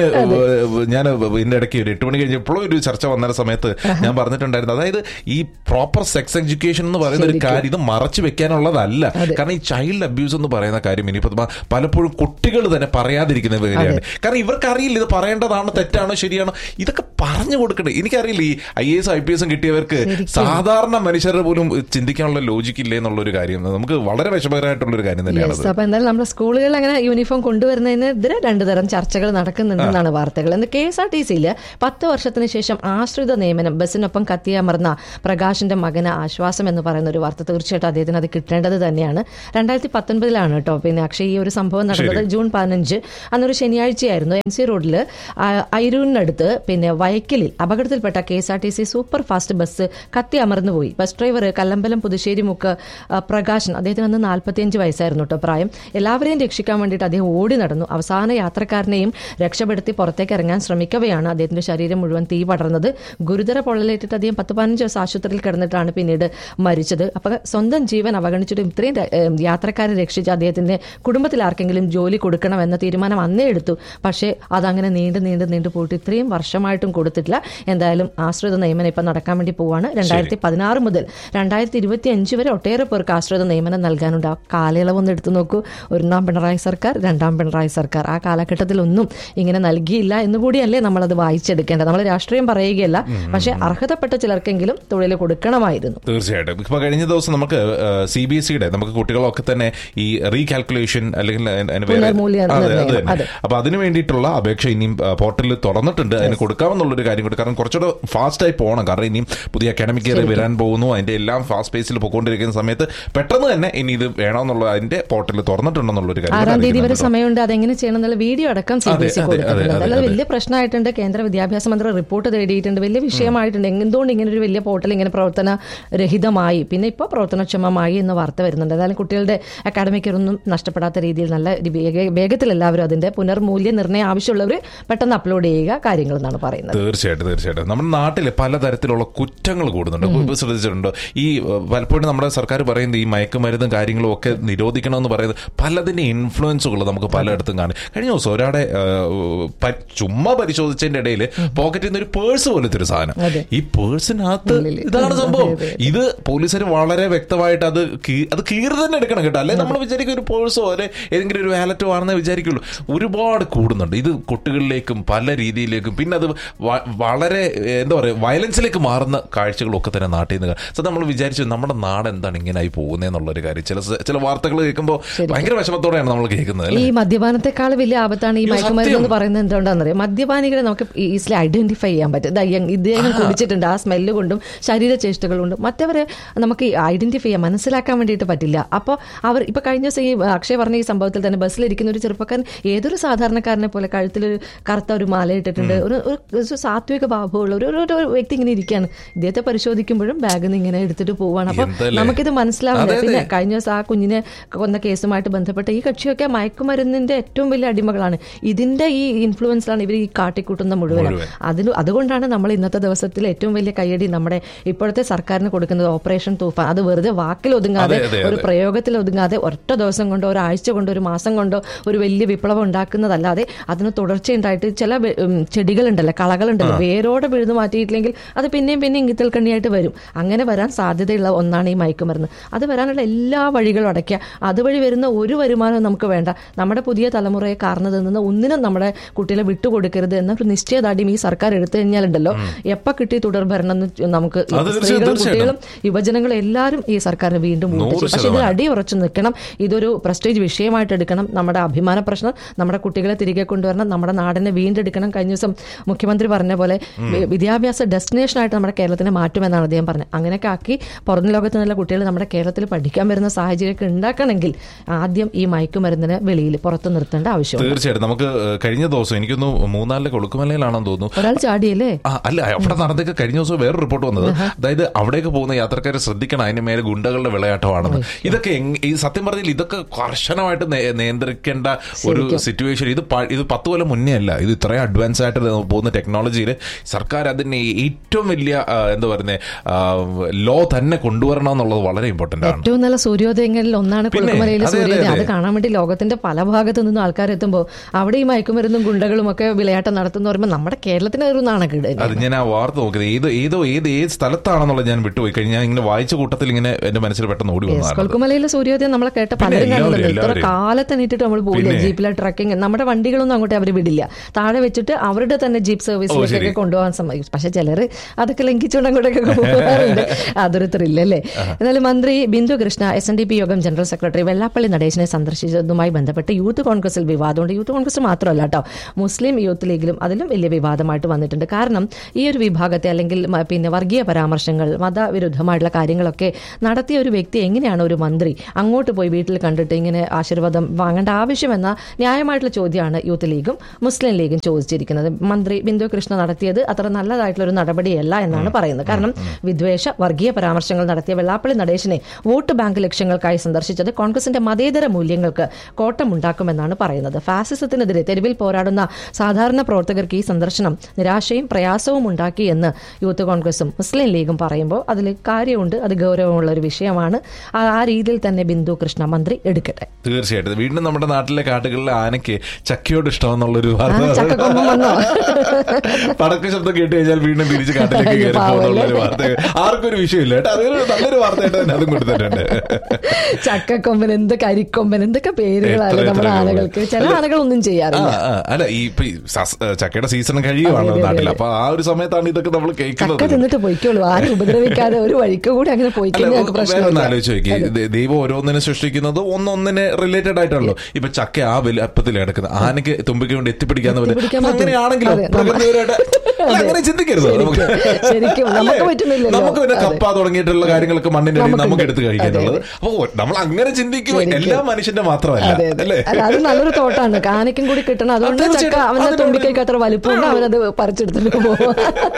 ഞാൻ ഇതിന്റെ ഇടയ്ക്ക് ഒരു എട്ട് മണി കഴിഞ്ഞപ്പോഴും ഒരു ചർച്ച വന്ന സമയത്ത് ഞാൻ പറഞ്ഞിട്ടുണ്ടായിരുന്നു അതായത് ഈ പ്രോപ്പർ സെക്സ് എഡ്യൂക്കേഷൻ എന്ന് പറയുന്ന ഒരു കാര്യം ഇത് മറച്ചു വെക്കാനുള്ളതല്ല കാരണം ഈ ചൈൽഡ് അബ്യൂസ് എന്ന് പറയുന്ന കാര്യം ഇനിയിപ്പോ പ- പലപ്പോഴും കുട്ടികൾ തന്നെ പറയാതിരിക്കുന്ന കാര്യമാണ് കാരണം ഇവർക്ക് അറിയില്ല ഇത് പറയേണ്ടതാണ് തെറ്റാണോ ശരിയാണോ ഇതൊക്കെ പറഞ്ഞു കൊടുക്കട്ടെ എനിക്കറിയില്ല ഈ ഐ എസ് ഐ പി എസും കിട്ടിയവർക്ക് സാധാരണ മനുഷ്യരുടെ പോലും ചിന്തിക്കാനുള്ള ലോജിക്ക് ഇല്ലേ എന്നുള്ള ഒരു കാര്യം നമുക്ക് വളരെ വിഷമകരമായിട്ടുള്ള ഒരു കാര്യം തന്നെയാണ് യെസ് അപ്പൊ എന്തായാലും നമ്മുടെ സ്കൂളുകളിൽ അങ്ങനെ യൂണിഫോം കൊണ്ടുവരുന്നതിനെതിരെ രണ്ടു തരം ചർച്ചകൾ നടക്കുന്നുണ്ടെന്നാണ് വാർത്തകൾ എന്ന് കെ എസ് ആർ ടി സിയിൽ പത്ത് വർഷത്തിന് ശേഷം ആശ്രിത നിയമനം ബസ്സിനൊപ്പം കത്തിയമർന്ന പ്രകാശിന്റെ മകന് ആശ്വാസം എന്ന് പറയുന്ന ഒരു വാർത്ത തീർച്ചയായിട്ടും അദ്ദേഹത്തിന് അത് കിട്ടേണ്ടത് തന്നെയാണ് രണ്ടായിരത്തി പത്തൊൻപതിലാണ് കേട്ടോ പിന്നെ അക്ഷയ് ഈ ഒരു സംഭവം നടന്നത് ജൂൺ പതിനഞ്ച് അന്നൊരു ശനിയാഴ്ചയായിരുന്നു എം സി റോഡിൽ ഐരൂരിനടുത്ത് പിന്നെ വയക്കിലിൽ അപകടത്തിൽപ്പെട്ട K S R T C super fast bus കത്തി അമർന്നുപോയി ബസ് ഡ്രൈവർ കല്ലമ്പലം പുതുശ്ശേരി മുക്ക് ആ, പ്രകാശൻ അദ്ദേഹത്തിന് അന്ന് നാൽപ്പത്തിയഞ്ച് വയസ്സായിരുന്നു കേട്ടോ പ്രായം എല്ലാവരെയും രക്ഷിക്കാൻ വേണ്ടിയിട്ട് അദ്ദേഹം ഓടി നടന്നു അവസാന യാത്രക്കാരനെയും രക്ഷപ്പെടുത്തി പുറത്തേക്ക് ഇറങ്ങാൻ ശ്രമിക്കവെയാണ് അദ്ദേഹത്തിന്റെ ശരീരം മുഴുവൻ തീ പടർന്നത് ഗുരുതര പൊള്ളലേറ്റിട്ട് അദ്ദേഹം പത്ത് പതിനഞ്ച് ദിവസം ആശുപത്രിയിൽ കിടന്നിട്ടാണ് പിന്നീട് മരിച്ചത് അപ്പൊ സ്വന്തം ജീവൻ അവഗണിച്ചിട്ടും ഇത്രയും ര- ഏം, യാത്രക്കാരെ രക്ഷിച്ച അദ്ദേഹത്തിന്റെ കുടുംബത്തിൽ ആർക്കെങ്കിലും ജോലി കൊടുക്കണം എന്ന തീരുമാനം അന്നേ എടുത്തു പക്ഷേ അതങ്ങനെ നീണ്ടു നീണ്ടു നീണ്ടു പോയിട്ട് ഇത്രയും വർഷമായിട്ടും കൊടുത്തിട്ടില്ല എന്തായാലും ആശ്രിത നിയമനം ഇപ്പം നടക്കാൻ വേണ്ടി പോവാണ് രണ്ടായിരത്തി പതിനാറ് മുതൽ രണ്ടായിരത്തി ഇരുപത്തി അഞ്ച് വരെ ഒട്ടേറെ പേർക്ക് ആശ്രിത നിയമനം നൽകാനുണ്ട് ആ കാലയളവ് ഒന്ന് എടുത്തു നോക്കൂ ഒന്നാം പിണറായി സർക്കാർ രണ്ടാം പിണറായി സർക്കാർ ആ കാലഘട്ടത്തിലൊന്നും ഇങ്ങനെ നൽകിയില്ല എന്നുകൂടിയല്ലേ നമ്മളത് വായിച്ചെടുക്കേണ്ടത് നമ്മൾ രാഷ്ട്രീയം പറയുകയല്ല പക്ഷേ അർഹതപ്പെട്ട ചിലർക്കെങ്കിലും തൊഴിൽ കൊടുക്കണമായിരുന്നു തീർച്ചയായിട്ടും ഇപ്പൊ കഴിഞ്ഞ ദിവസം നമുക്ക് സി ബി എസ് സിയുടെ നമുക്ക് കുട്ടികളൊക്കെ തന്നെ ഈ റീകാൽക്കുലേഷൻ അല്ലെങ്കിൽ അതിന് വേറെ- പുനർമൂല്യ അതെ, നിർണ്ണയം, അത് തന്നെ. അതെ. അപ്പൊ അതിന് വേണ്ടിയിട്ടുള്ള അപേക്ഷ ഇനിയും പോർട്ടലിൽ തുറന്നിട്ടുണ്ട് അതിന് കൊടുക്കാമെന്നുള്ളൊരു കാര്യം കൂടി കാരണം കുറച്ചുകൂടെ ഫാസ്റ്റ് ആയി പോകണം കാരണം ഇനിയും പുതിയ അക്കാഡമിക് ഇയർ വരാൻ പോകുന്നു അതിന്റെ എല്ലാം ഫാസ്റ്റ് പേസിൽ പോയിക്കൊണ്ടിരിക്കുന്ന സമയത്ത് പെട്ടെന്ന് തന്നെ ഇനി ഇത് വേണമെന്നുള്ള അതിന്റെ പോർട്ടലിൽ തുറന്നിട്ടുണ്ടെന്നുള്ളൊരു കാര്യം കൂടി ആറാം തീയതി വരെ അറിയിക്കുന്നുണ്ട്. സമയമുണ്ട് അതെങ്ങനെ ചെയ്യണം എന്നുള്ള വീഡിയോ അടക്കം സി ബി അതെ, എസ് ഇ അതെ, കൊടുത്തിട്ടുണ്ട് അതെ, അതായത് അതെ. വലിയ പ്രശ്നമായിട്ടുണ്ട് കേന്ദ്ര വിദ്യാഭ്യാസ മന്ത്രി റിപ്പോർട്ട് തേടിയിട്ടുണ്ട് വലിയ വിഷയമായിട്ടുണ്ട് എന്തുകൊണ്ട് ഇങ്ങനെ ഒരു വലിയ പോർട്ടൽ ഇങ്ങനെ പ്രവർത്തന രഹിതമായി പിന്നെ ഇപ്പോൾ പ്രവർത്തനക്ഷമമായി എന്ന വാർത്ത വരുന്നുണ്ട് അതായത് കുട്ടികളുടെ അക്കാഡമിക് ഒന്നും നഷ്ടപ്പെടാത്ത രീതിയിൽ നല്ല ഒരു വേഗ- വേഗത്തിൽ എല്ലാവരും അതിന്റെ പുനർമൂല്യ നിർണ്ണയം ആവശ്യമുള്ളവർ പെട്ടെന്ന് അപ്ലോഡ് ചെയ്യുക കാര്യങ്ങൾ എന്നാണ് പറയുന്നത് തീർച്ചയായിട്ടും തീർച്ചയായിട്ടും നമ്മുടെ നാട്ടിൽ പലതരത്തിലുള്ള കുറ്റങ്ങൾ കൂടുന്നുണ്ട് ഇപ്പൊ ശ്രദ്ധിച്ചിട്ടുണ്ടോ ഈ ഏഹ്, പലപ്പോഴും നമ്മുടെ സർക്കാർ പറയുന്നത് ഈ മയക്കുമരുന്നും കാര്യങ്ങളും ഒക്കെ നിരോധിക്കണമെന്ന് പറയുന്നത് പലതിന്റെ ഇൻഫ്ലുവൻസുകൾ നമുക്ക് പലയിടത്തും കാണും കഴിഞ്ഞ ദിവസം ഒരാടെ ഏഹ്, പ- ചുമ്മാ പരിശോധിച്ചതിന്റെ ഇടയിൽ പോക്കറ്റിൽ നിന്ന് ഒരു പേഴ്സ് പോലത്തെ ഒരു സാധനം അതെ. ഈ പേഴ്സിനകത്ത് ഉള്ളില്. ഇതാണ് സംഭവം അതെ, അതെ. ഇത് പോലീസുകാർ വളരെ വ്യക്തമായിട്ട് അത് കീ- അത് കീറി തന്നെ എടുക്കണം കേട്ടോ അല്ലെ നമ്മൾ വിചാരിക്കും ഒരു പേഴ്സോ അല്ലെ ഏതെങ്കിലും ഒരു വാലറ്റോ ആണെന്ന് വിചാരിക്കുള്ളൂ ഒരുപാട് കൂടുന്നുണ്ട് ഇത് കുട്ടികളിലേക്കും പല രീതിയിലേക്കും പിന്നെ അത് വ- വളരെ ഏഹ്, എന്താ പറയുക വയലൻസിലേക്ക് മാറുന്ന കാഴ്ചകളൊക്കെ തന്നെ നാട്ടിൽ നിന്ന് സോ നമ്മൾ വിചാരിച്ചു നമ്മുടെ നാട് എന്താണ് ഇങ്ങനായി പോകുന്നതെന്നുള്ളൊരു കാര്യം ചില സ- ചില വാർത്തകൾ കേൾക്കുമ്പോൾ ഭയങ്കര വിഷമത്തോടെയാണ് നമ്മൾ കേൾക്കുന്നത് അല്ലേ ഈ മദ്യപാനത്തെക്കാൾ വലിയ ആപത്താണ് ഈ അയ്യോ, മയക്കുമരുന്ന് സത്യം. എന്ന് പറയുന്നത് എന്തുകൊണ്ടാണെന്നറിയാം മദ്യപാനികളെ നമുക്ക് ഈസിലി ഐഡന്റിഫൈ ചെയ്യാൻ പറ്റും ദാ ഇയ- ഇദ്ദേഹം കുടിച്ചിട്ടുണ്ട് ആ സ്മെല്ല് കൊണ്ടും ശരീരചേഷ്ടകൾ കൊണ്ടും മറ്റവരെ നമുക്ക് ഐഡന്റിഫൈ ചെയ്യാൻ മനസ്സിലാക്കാൻ വേണ്ടിയിട്ട് പറ്റില്ല അപ്പോൾ അവർ ഇപ്പൊ കഴിഞ്ഞ ദിവസം ഈ അക്ഷയ് പറഞ്ഞ ഈ സംഭവത്തിൽ തന്നെ ബസ്സിലിരിക്കുന്ന ഒരു ചെറുപ്പക്കാരൻ ഏതൊരു സാധാരണക്കാരനെ പോലെ കഴുത്തിൽ ഒരു കറുത്ത ഒരു മാല ഇട്ടിട്ടുണ്ട് ഒരു ഒരു- ഒരു സാത്വിക ഭാവമുള്ള ഒരു ഒരു- ഒരു വ്യക്തി ഇങ്ങനെ ഇരിക്കുകയാണ് ഇദ്ദേഹത്തെ പരിശോധിക്കുമ്പോഴും ബാഗിൽ നിന്ന് ഇങ്ങനെ എടുത്തിട്ട് പോവാണ് അപ്പൊ എന്തല്ലേ? നമുക്കിത് മനസ്സിലാവില്ല അതെ, അതെ. പിന്നെ കഴിഞ്ഞ ദിവസം ആ കുഞ്ഞിനെ കൊന്ന കേസുമായിട്ട് ബന്ധപ്പെട്ട ഈ കക്ഷിയൊക്കെ മയക്കുമരുന്നിന്റെ ഏറ്റവും വലിയ അടിമകളാണ് ഇതിന്റെ ഈ ഇൻഫ്ലുവൻസിലാണ് ഇവർ ഈ കാട്ടിക്കൂട്ടുന്ന മുഴുവൻ മുഴുവൻ. അതിന് അതുകൊണ്ടാണ് നമ്മൾ ഇന്നത്തെ ദിവസത്തിൽ ഏറ്റവും വലിയ കയ്യടി നമ്മുടെ ഇപ്പോഴത്തെ സർക്കാരിന് കൊടുക്കുന്നത് ഓപ്പറേഷൻ തൂഫാൻ അത് വെറുതെ വാക്കിൽ ഒതുങ്ങാതെ അതെ, അതെ, ഒരു അതെ. പ്രയോഗത്തിൽ ഒതുങ്ങാതെ ഒറ്റ ദിവസം കൊണ്ടോ ഒരാഴ്ച കൊണ്ടോ ഒരു മാസം കൊണ്ടോ ഒരു വലിയ വിപ്ലവം ഉണ്ടാക്കുന്നതല്ലാതെ അതിന് തുടർച്ചയുണ്ടായിട്ട് ചില വെ- ഉം, ചെടികളുണ്ടല്ലോ കളകളുണ്ടല്ലോ വേരോടെ പിഴുതു മാറ്റിയിട്ടില്ലെങ്കിൽ അത് പിന്നെയും പിന്നെയും ഇങ്ങിത്തൽ കണ്ണിയായിട്ട് വരും അങ്ങനെ വരാൻ സാധ്യതയുള്ള ഒന്നാണ് ഈ മയക്കുമരുന്ന് അത് വരാനുള്ള എല്ലാ വഴികളും അടയ്ക്കുക അതുവഴി വരുന്ന ഒരു വരുമാനവും നമുക്ക് വേണ്ട നമ്മുടെ പുതിയ തലമുറയെ കാർന്നു തിന്നുന്ന ഒന്നിനും നമ്മുടെ കുട്ടികളെ വിട്ടുകൊടുക്കരുത് എന്ന ഒരു നിശ്ചയദാർഢ്യം ഈ സർക്കാർ എടുത്തു കഴിഞ്ഞാലുണ്ടല്ലോ എപ്പ കിട്ടി തുടർ ഭരണം എന്ന് നമുക്ക് ഈ അത് തീർച്ചയായും, സ്ത്രീകളും തീർച്ചയായിട്ടും. കുട്ടികളും യുവജനങ്ങളും എല്ലാവരും ഈ സർക്കാരിന് വീണ്ടും വോട്ട് നൂറ് ചെയ്യും പക്ഷെ ഇതിൽ ശതമാനം. അടി ഉറച്ചു നിൽക്കണം ഇതൊരു പ്രസ്റ്റേജ് വിഷയമായിട്ട് എടുക്കണം നമ്മുടെ അഭിമാന പ്രശ്നം നമ്മുടെ കുട്ടികളെ തിരികെ കൊണ്ടുവരണം നമ്മുടെ നാടിനെ വീണ്ടെടുക്കണം കഴിഞ്ഞ ദിവസം മുഖ്യമന്ത്രി പറഞ്ഞ പോലെ വി- വിദ്യാഭ്യാസ ഡെസ്റ്റിനേഷനായിട്ട് നമ്മുടെ കേരളത്തിനെ മാറ്റുമെന്നാണ് അദ്ദേഹം പറഞ്ഞത് അങ്ങനെയൊക്കെ ആക്കി പുറം ലോകത്ത് നിന്നുള്ള കുട്ടികൾ നമ്മുടെ കേരളത്തിൽ പഠിക്കാൻ വരുന്ന സാഹചര്യമൊക്കെ ഉണ്ടാക്കണമെങ്കിൽ ആദ്യം ഈ മയക്കുമരുന്നിനെ വെളിയിൽ പുറത്ത് നിർത്തേണ്ട ആവശ്യമുണ്ട് തീർച്ചയായിട്ടും നമുക്ക് ഏഹ്, കഴിഞ്ഞ ദിവസം എനിക്കൊന്ന് മൂന്നാറിലെ കൊളുക്കുമലയിലാണെന്ന് തോന്നുന്നു ഒരാൾ ചാടിയല്ലേ ആ അല്ല അവിടെ നടന്നൊക്കെ കഴിഞ്ഞ ദിവസം വേറെ റിപ്പോർട്ട് വന്നത് അതായത് അവിടേക്ക് പോകുന്ന യാത്രക്കാരെ ശ്രദ്ധിക്കണം അതിന് മേലെ ഗുണ്ടകളുടെ വിളയാട്ടമാണെന്ന് ഇതൊക്കെ എങ്- ഈ സത്യം പറഞ്ഞാൽ ഇതൊക്കെ കർശനമായിട്ട് നേ- നിയന്ത്രിക്കേണ്ട ഒരു സിറ്റുവേഷൻ ഇത് പ- ഇത് പത്ത് കൊല്ലം മുന്നേ അല്ല ഇത് ഇത്രയും അഡ്വാൻസ് ആയിട്ട് പോകുന്ന ടെക്നോളജിയിൽ സർക്കാർ അതിന് ഏറ്റവും വലിയ ആ, എന്താ പറയുന്നത് ലോ തന്നെ കൊണ്ടുവരണം എന്നുള്ളത് വളരെ ഇമ്പോർട്ടന്റ് ആണ് ഏറ്റവും നല്ല സൂര്യോദയങ്ങളിൽ ഒന്നാണ് പിന്നെ, കുളുക്കുമലയിലെ അതെ, അതെ, സൂര്യോദയം അതെ. അത് കാണാൻ വേണ്ടി ലോകത്തിന്റെ പല ഭാഗത്തു നിന്നും ആൾക്കാർ എത്തുമ്പോൾ അവിടെ ഈ മയക്കുമരുന്നും ഗുണ്ടകളും ഒക്കെ വിളയാട്ടം നടത്തുന്ന പറയുമ്പോൾ നമ്മുടെ കേരളത്തിന് ഒരു നാണക്കേട് തന്നെ. അത് ഞാൻ ആ വാർത്ത നോക്കിയത് ഏത് ഏതോ ഏത് ഏത് സ്ഥലത്താണെന്നുള്ളത് ഞാൻ വിട്ടുപോയി കഴിഞ്ഞാൽ ഞാൻ ഇങ്ങനെ വായിച്ച കൂട്ടത്തിൽ ഇങ്ങനെ എന്റെ മനസ്സിൽ പെട്ടെന്ന് ഓടി Yes, വന്നതാണ് കൊൽക്കുമലയിലെ സൂര്യോദയം നമ്മളെ കേട്ട പിന്നെ പലരും എല്ലാവരും, കണ്ടുള്ളത് ഇത്ര എല്ലാവരും. കാലത്ത് എണീറ്റിട്ട് നമ്മൾ പോയില്ല പിന്നെ. ജീപ്പിലെ ട്രക്കിംഗ് നമ്മുടെ വണ്ടികളൊന്നും അങ്ങോട്ട് അവർ വിടില്ല താഴെ വെച്ചിട്ട് അവരുടെ തന്നെ ജീപ്പ് സർവീസ് ഓഫീസിലേക്കൊക്കെ കൊണ്ടുപോകാൻ സമ്മതിക്കും പക്ഷെ ചിലര് അതൊക്കെ ലംഘിച്ചുകൊണ്ട് അങ്ങോട്ടൊക്കെ പോകാറുണ്ട് അതൊരു ത്രില്ലല്ലേ എന്നാലും മന്ത്രി Bindu Krishna S N D P യോഗം ജനറൽ സെക്രട്ടറി വെള്ളാപ്പള്ളി നടേശനെ സന്ദർശിച്ചതുമായി ബന്ധപ്പെട്ട് യൂത്ത് കോൺഗ്രസിൽ വിവാദമുണ്ട് യൂത്ത് കോൺഗ്രസ് മാത്രമല്ല കേട്ടോ മുസ്ലിം യൂത്ത് ലീഗിലും അതിലും വലിയ വിവാദമായിട്ട് വന്നിട്ടുണ്ട് കാരണം ഈ ഒരു വിഭാഗത്തെ അല്ലെങ്കിൽ മ- പിന്നെ വർഗീയ പരാമർശങ്ങൾ മതവിരുദ്ധമായിട്ടുള്ള കാര്യങ്ങളൊക്കെ നടത്തിയ ഒരു വ്യക്തി എങ്ങനെയാണ് ഒരു മന്ത്രി അങ്ങോട്ട് പോയി വീട്ടിൽ കണ്ടിട്ട് ഇങ്ങനെ ആശീർവാദം വാങ്ങേണ്ട ആവശ്യമെന്ന ന്യായമായിട്ടുള്ള ചോദ്യമാണ് യൂത്ത് ലീഗും മുസ്ലിം ലീഗും ചോദിച്ചിരിക്കുന്നത് മന്ത്രി ബിന്ദു കൃഷ്ണ നടത്തിയത് അത്ര നല്ലതായിട്ടുള്ള ഒരു നടപടിയല്ല എന്നാണ് പറയുന്നത് കാരണം വിദ്വേഷ വർഗീയ പരാമർശങ്ങൾ നടത്തിയ വെള്ളാപ്പള്ളി നടേശനെ വോട്ട് ബാങ്ക് ലക്ഷ്യങ്ങൾക്കായി സന്ദർശിച്ചത് കോൺഗ്രസിന്റെ മതേതര മൂല്യങ്ങൾക്ക് കോട്ടമുണ്ടാക്കുമെന്നാണ് പറയുന്നത് ഫാസിസത്തിനെതിരെ തെരുവിൽ പോരാടുന്ന സാധാരണ പ്രവർത്തകർക്ക് ഈ സന്ദർശനം നിരാശയും പ്രയാസവും ഉണ്ടാക്കി എന്ന് യൂത്ത് കോൺഗ്രസും മുസ്ലിം ലീഗും പറയുമ്പോൾ അതിൽ കാര്യമുണ്ട് അത് ഗൗരവമുള്ള ഒരു വിഷയമാണ് ആ ആ രീതിയിൽ തന്നെ ബിന്ദു കൃഷ്ണ മന്ത്രി എടുക്കട്ടെ തീർച്ചയായിട്ടും വീണ്ടും നമ്മുടെ നാട്ടിലെ കാട്ടുകളിലെ ആനയ്ക്ക് ചക്കയോട് ഇഷ്ടമെന്നുള്ളൊരു ആന ചക്കക്കൊമ്പൻ വന്നോ പടക്ക ശബ്ദം കേട്ട് കഴിഞ്ഞാൽ വീണ്ടും തിരിച്ച് കാട്ടിലേക്ക് അയ്യോ, കയറി പാവം പോകുന്നുള്ള ഒരു അല്ലേ? വാർത്ത ആർക്കും ഒരു വിഷയമില്ല കേട്ടോ അതൊരു നല്ലൊരു വാർത്തയായിട്ട് തന്നെ അതും കൊടുത്തിട്ടുണ്ട് ചക്കക്കൊമ്പൻ എന്ത് കരിക്കൊമ്പൻ എന്തൊക്കെ പേരുകളല്ലേ എത്ര നമ്മുടെ എത്ര ആനകൾക്ക് ചില അല്ല, ആനകളൊന്നും ആ, ചെയ്യാറില്ല ആ, അല്ല ഈ ഇപ്പൊ ഈ സസ്- ചക്കയുടെ സീസൺ കഴിയുവാണ് അതെ, അതെ, നാട്ടിൽ അതെ. അപ്പൊ ആ ഒരു സമയത്താണ് ഇതൊക്കെ നമ്മൾ ചക്ക കേൾക്കുന്നത് തിന്നിട്ട് പൊയ്ക്കോളൂ ആരും ഉപദ്രവിക്കാതെ ഒരു വഴിക്ക് കൂടി അങ്ങനെ അല്ല, പൊയ്ക്കുന്നത് വേറെ ഒന്ന് പ്രശ്നമില്ല ആലോചിച്ച് നോക്കി ദൈവം ഓരോന്നിനെ സൃഷ്ടിക്കുന്നത് ഒന്നൊന്നിനെ റിലേറ്റഡ് ആയിട്ടാണല്ലോ ഇപ്പൊ ചക്ക ആ വലുപ്പത്തിൽ കിടക്കുന്നത് ആനയ്ക്ക് തുമ്പിക്ക് കൊണ്ട് എത്തിപ്പിടിക്കാന്ന് എത്തിപ്പിടിക്കാൻ പറയുന്നത് പറ്റും. അങ്ങനെയാണെങ്കിലും അതെ, നമ്മ- പ്രകൃതിപരമായിട്ട് അല്ല, അങ്ങനെ ചിന്തിക്കരുത് ശരിക്കും, നമുക്ക്. ശരിക്കും. നമുക്ക് അല്ലേ? പറ്റുന്നില്ലല്ലോ. നമുക്ക് പിന്നെ അതെ. കപ്പ തുടങ്ങിയിട്ടുള്ള കാര്യങ്ങളൊക്കെ മണ്ണിന്റെ അടിയിൽ നമുക്കുണ്ട്. നമുക്ക് എടുത്ത് കഴിക്കാനുള്ളത് അതെ, അപ്പൊ നമ്മൾ അങ്ങനെ ചിന്തിക്കും ശരിക്കും. എല്ലാ മനുഷ്യന്റെ മാത്രമല്ല അതെ അതെ അല്ലേ അല്ല അത് നല്ലൊരു തോട്ടാണ് കാനയ്ക്കും കൂടി കിട്ടണം അതുകൊണ്ട് ചക്ക തീർച്ചയായിട്ടും. അവന്റെ അതിനോട് തുമ്പിക്കൈക്ക് അത്ര വലിപ്പമുണ്ട് അവനത് പറിച്ചെടുത്തിട്ട് പോകും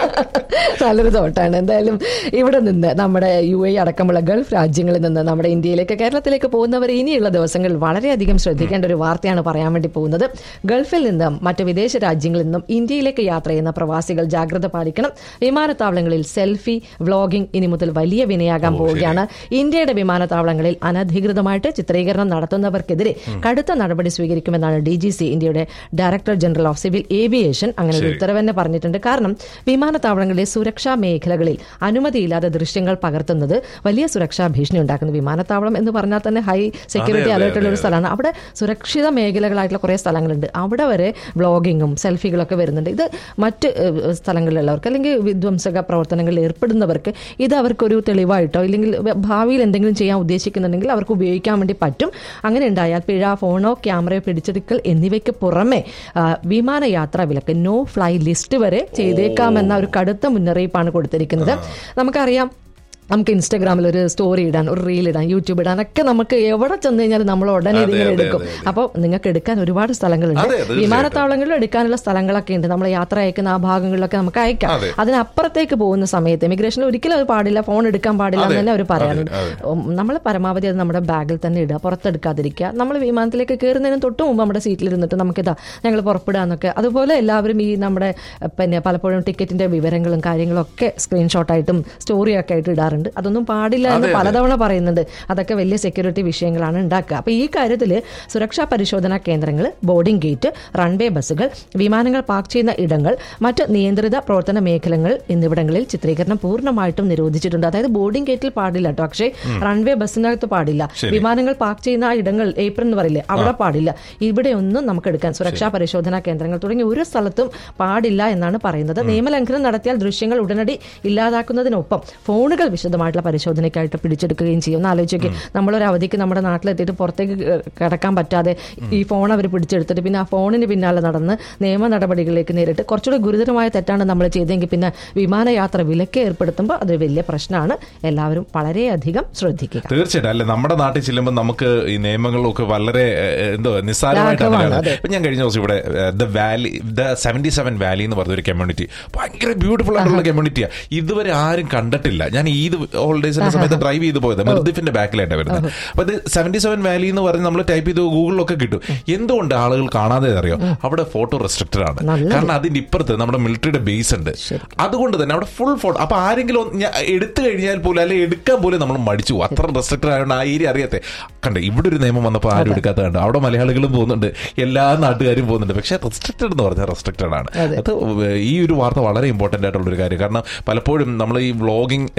നല്ലൊരു തോട്ടാണ് എന്തായാലും ഇവിടെ നിന്ന് നമ്മുടെ യു എ അടക്കമുള്ള ഗൾഫ് രാജ്യങ്ങളിൽ നിന്ന് നമ്മുടെ ഇന്ത്യയിലേക്ക് കേരളത്തിലേക്ക് പോകുന്നവർ ഇനിയുള്ള ദിവസങ്ങളിൽ വളരെയധികം ശ്രദ്ധിക്കേണ്ട ഒരു വാർത്തയാണ് പറയാൻ വേണ്ടി പോകുന്നത് ഗൾഫിൽ നിന്നും മറ്റ് വിദേശ രാജ്യങ്ങളിൽ നിന്നും ഇന്ത്യയിലേക്ക് യാത്ര ചെയ്യുന്ന പ്രവാസികൾ ജാഗ്രത പാലിക്കണം വിമാനത്താവളങ്ങളിൽ സെൽഫി വ്ളോഗിംഗ് ഇനി മുതൽ വലിയ വിനയാകാൻ പോവുകയാണ് ഇന്ത്യയുടെ വിമാനത്താവളങ്ങളിൽ അനധികൃതമായിട്ട് ചിത്രീകരണം നടത്തുന്നവർക്കെതിരെ കടുത്ത നടപടി സ്വീകരിക്കുമെന്നാണ് ഡി ജി സി ഇന്ത്യയുടെ director general of civil aviation അങ്ങനെ ഒരു ശരി. ഉത്തരവ് തന്നെ പറഞ്ഞിട്ടുണ്ട് കാരണം വിമാനത്താവളങ്ങളിലെ സുരക്ഷാ മേഖലകളിൽ അനുമതിയില്ലാതെ ദൃശ്യങ്ങൾ പകർത്തുന്നത് വലിയ സുരക്ഷാ ഭീഷണി ഉണ്ടാക്കുന്നു വിമാനത്താവളം എന്ന് പറഞ്ഞാൽ തന്നെ ഹൈ സെക്യൂരിറ്റി അതെ, അലേർട്ടുള്ള ഒരു അതെ. സ്ഥലമാണ് അവിടെ സുരക്ഷിത മേഖലകളായിട്ടുള്ള കുറേ സ്ഥലങ്ങളുണ്ട് അവിടെ വരെ വ്ളോഗിങ്ങും സെൽഫികളൊക്കെ വരുന്നുണ്ട് ഇത് മറ്റ് ഏഹ്, സ്ഥലങ്ങളിലുള്ളവർക്ക് അല്ലെങ്കിൽ വിധ്വംസക പ്രവർത്തനങ്ങളിൽ ഏർപ്പെടുന്നവർക്ക് ഇത് അവർക്കൊരു തെളിവായിട്ടോ ഇല്ലെങ്കിൽ ഭാവിയിൽ എന്തെങ്കിലും ചെയ്യാൻ ഉദ്ദേശിക്കുന്നുണ്ടെങ്കിൽ അവർക്ക് ഉപയോഗിക്കാൻ വേണ്ടി പറ്റും അങ്ങനെ ഉണ്ടായാൽ പിഴ ഫോണോ ക്യാമറയോ പിടിച്ചെടുക്കൽ എന്നിവയ്ക്ക് പുറമെ ആ, വിമാനയാത്രാ വിലക്ക് നോ ഫ്ലൈ ലിസ്റ്റ് വരെ ചെയ്തേക്കാമെന്ന ഒരു കടുത്ത മുന്നറിയിപ്പാണ് കൊടുത്തിരിക്കുന്നത് നമുക്കറിയാം നമുക്ക് ഇൻസ്റ്റാഗ്രാമിൽ ഒരു സ്റ്റോറി ഇടാൻ ഒരു റീൽ ഇടാൻ യൂട്യൂബ് ഇടാൻ ഒക്കെ നമുക്ക് എവിടെ ചെന്ന് കഴിഞ്ഞാൽ നമ്മൾ ഉടനെ അതെ, ഇതിങ്ങനെ അതെ, എടുക്കും അതെ, അതെ. അപ്പോൾ നിങ്ങൾക്ക് എടുക്കാൻ ഒരുപാട് സ്ഥലങ്ങളുണ്ട് അതെ, തീർച്ചയായിട്ടും. വിമാനത്താവളങ്ങളിൽ എടുക്കാനുള്ള സ്ഥലങ്ങളൊക്കെ ഉണ്ട് നമ്മൾ യാത്ര അയക്കുന്ന ആ ഭാഗങ്ങളിലൊക്കെ നമുക്ക് അയക്കാം അതെ. അതിനപ്പുറത്തേക്ക് പോകുന്ന സമയത്ത് ഇമിഗ്രേഷനിൽ ഒരിക്കലും അത് പാടില്ല ഫോൺ എടുക്കാൻ പാടില്ല എന്ന് അതെ, തന്നെ അവർ പറയാറുണ്ട് അതെ, നമ്മൾ പരമാവധി അത് നമ്മുടെ ബാഗിൽ തന്നെ ഇടുക പുറത്തെടുക്കാതിരിക്കുക നമ്മൾ വിമാനത്തിലേക്ക് കയറുന്നതിന് തൊട്ട് മുമ്പ് നമ്മുടെ സീറ്റിലിരുന്നിട്ട് നമുക്കിതാ ഞങ്ങൾ പുറപ്പെടാന്നൊക്കെ അതുപോലെ എല്ലാവരും ഈ നമ്മുടെ അഹ്, പിന്നെ പലപ്പോഴും ടിക്കറ്റിന്റെ വിവരങ്ങളും കാര്യങ്ങളും ഒക്കെ സ്ക്രീൻഷോട്ടായിട്ടും സ്റ്റോറിയൊക്കെ ആയിട്ട് ഇടാറുണ്ട് അതൊന്നും പാടില്ല എന്ന് അതെ, അതെ. പലതവണ പറയുന്നുണ്ട് അതൊക്കെ വലിയ സെക്യൂരിറ്റി വിഷയങ്ങളാണ് ഉണ്ടാക്കുക അപ്പോൾ ഈ കാര്യത്തിൽ സുരക്ഷാ പരിശോധനാ കേന്ദ്രങ്ങൾ ബോർഡിംഗ് ഗേറ്റ് റൺവേ ബസ്സുകൾ വിമാനങ്ങൾ പാർക്ക് ചെയ്യുന്ന ഇടങ്ങൾ മറ്റ് നിയന്ത്രിത പ്രവർത്തന മേഖലകൾ എന്നിവിടങ്ങളിൽ ചിത്രീകരണം പൂർണ്ണമായിട്ടും നിരോധിച്ചിട്ടുണ്ട് അതായത് ബോർഡിംഗ് ഗേറ്റിൽ പാടില്ല കേട്ടോ പക്ഷേ റൺവേ ബസ്സിനകത്ത് പാടില്ല ശരി. വിമാനങ്ങൾ പാർക്ക് ചെയ്യുന്ന ആ ഇടങ്ങൾ ഏപ്രിൽ എന്ന് പറയില്ലേ അവിടെ പാടില്ല ഇവിടെ ഒന്നും നമുക്ക് എടുക്കാൻ സുരക്ഷാ പരിശോധനാ കേന്ദ്രങ്ങൾ തുടങ്ങി ഒരു സ്ഥലത്തും പാടില്ല എന്നാണ് പറയുന്നത് നിയമലംഘനം നടത്തിയാൽ ദൃശ്യങ്ങൾ ഉടനടി ഇല്ലാതാക്കുന്നതിനൊപ്പം ഫോണുകൾ വിശദമായിട്ടുള്ള പരിശോധനയ്ക്കായിട്ട് പിടിച്ചെടുക്കുകയും ചെയ്യും ഒന്ന് ആലോചിച്ച് നോക്കി നമ്മളൊരു അവധിക്ക് നമ്മുടെ നാട്ടിലെത്തിയിട്ട് പുറത്തേക്ക് ക- കടക്കാൻ പറ്റാതെ ഈ ഫോൺ അവർ പിടിച്ചെടുത്തിട്ട് പിന്നെ ആ ഫോണിന് പിന്നാലെ നടന്ന് നിയമ നടപടികളിലേക്ക് നേരിട്ട് കുറച്ചുകൂടി ഗുരുതരമായ തെറ്റാണ് നമ്മൾ ചെയ്തെങ്കിൽ പിന്നെ വിമാനയാത്ര വിലക്ക് ഏർപ്പെടുത്തുമ്പോൾ അത് വലിയ പ്രശ്നമാണ് എല്ലാവരും വളരെയധികം ശ്രദ്ധിക്കുക തീർച്ചയായിട്ടും അല്ലെ നമ്മുടെ നാട്ടിൽ ചെല്ലുമ്പോൾ നമുക്ക് ഈ നിയമങ്ങളൊക്കെ വളരെ ഏഹ്, എന്തോ നിസ്സാരമായിട്ടാണ് ലാഘവമാണ്, കാണുന്നത്. അതെ. ഇപ്പൊ ഞാൻ കഴിഞ്ഞ ദിവസം ഇവിടെ the valley the seventy seven valley എന്ന് പറഞ്ഞ ഒരു കമ്മ്യൂണിറ്റി ഭയങ്കര ബ്യൂട്ടിഫുൾ ആയിട്ടുള്ള കമ്മ്യൂണിറ്റിയാ ഇതുവരെ ആരും കണ്ടിട്ടില്ല ഞാൻ ഈദ് ഹോളിഡേസിന്റെ സമയത്ത് ഡ്രൈവ് ചെയ്ത് പോയത് മൃദിഫിന്റെ ബാക്കിലായിട്ടാണ് വരുന്നത് അപ്പൊ ഇത് സെവന്റി സെവൻ വാലി എന്ന് പറഞ്ഞ് നമ്മൾ ടൈപ്പ് ചെയ്ത് ഗൂഗിളിലൊക്കെ കിട്ടും എന്തുകൊണ്ട് ആളുകൾ കാണാതെ അറിയോ അവിടെ ഫോട്ടോ റെസ്ട്രിക്റ്റഡ് ആണ് നല്ലത്. കാരണം അതിന്റെ ഇപ്പുറത്ത് നമ്മുടെ മിലിറ്ററിയുടെ ബേസ് ഉണ്ട് അതുകൊണ്ട് തന്നെ അവിടെ ഫുൾ ഫോട്ടോ അപ്പൊ ആരെങ്കിലും ഒന്ന് ഞാൻ എടുത്തു കഴിഞ്ഞാൽ പോലും അല്ലെങ്കിൽ എടുക്കാൻ പോലും നമ്മൾ മടിച്ചു പോകും. അത്ര റെസ്ട്രിക്റ്റഡ് ആയതുകൊണ്ട് ആ ഏരിയ അറിയാത്തെ കണ്ടേ ഇവിടെ ഒരു നിയമം വന്നപ്പോൾ ആരും എടുക്കാത്ത കണ്ടു അവിടെ മലയാളികളും പോകുന്നുണ്ട് എല്ലാ നാട്ടുകാരും പോകുന്നുണ്ട് പക്ഷേ റെസ്ട്രിക്റ്റഡ് എന്ന് പറഞ്ഞാൽ റെസ്ട്രിക്റ്റഡ് ആണ് അതെ. അത് ഈ ഒരു വാർത്ത വളരെ ഇമ്പോർട്ടന്റ് ആയിട്ടുള്ള ഒരു കാര്യം കാരണം പലപ്പോഴും നമ്മൾ ഈ വ്ളോഗിംഗ് എന്നുള്ള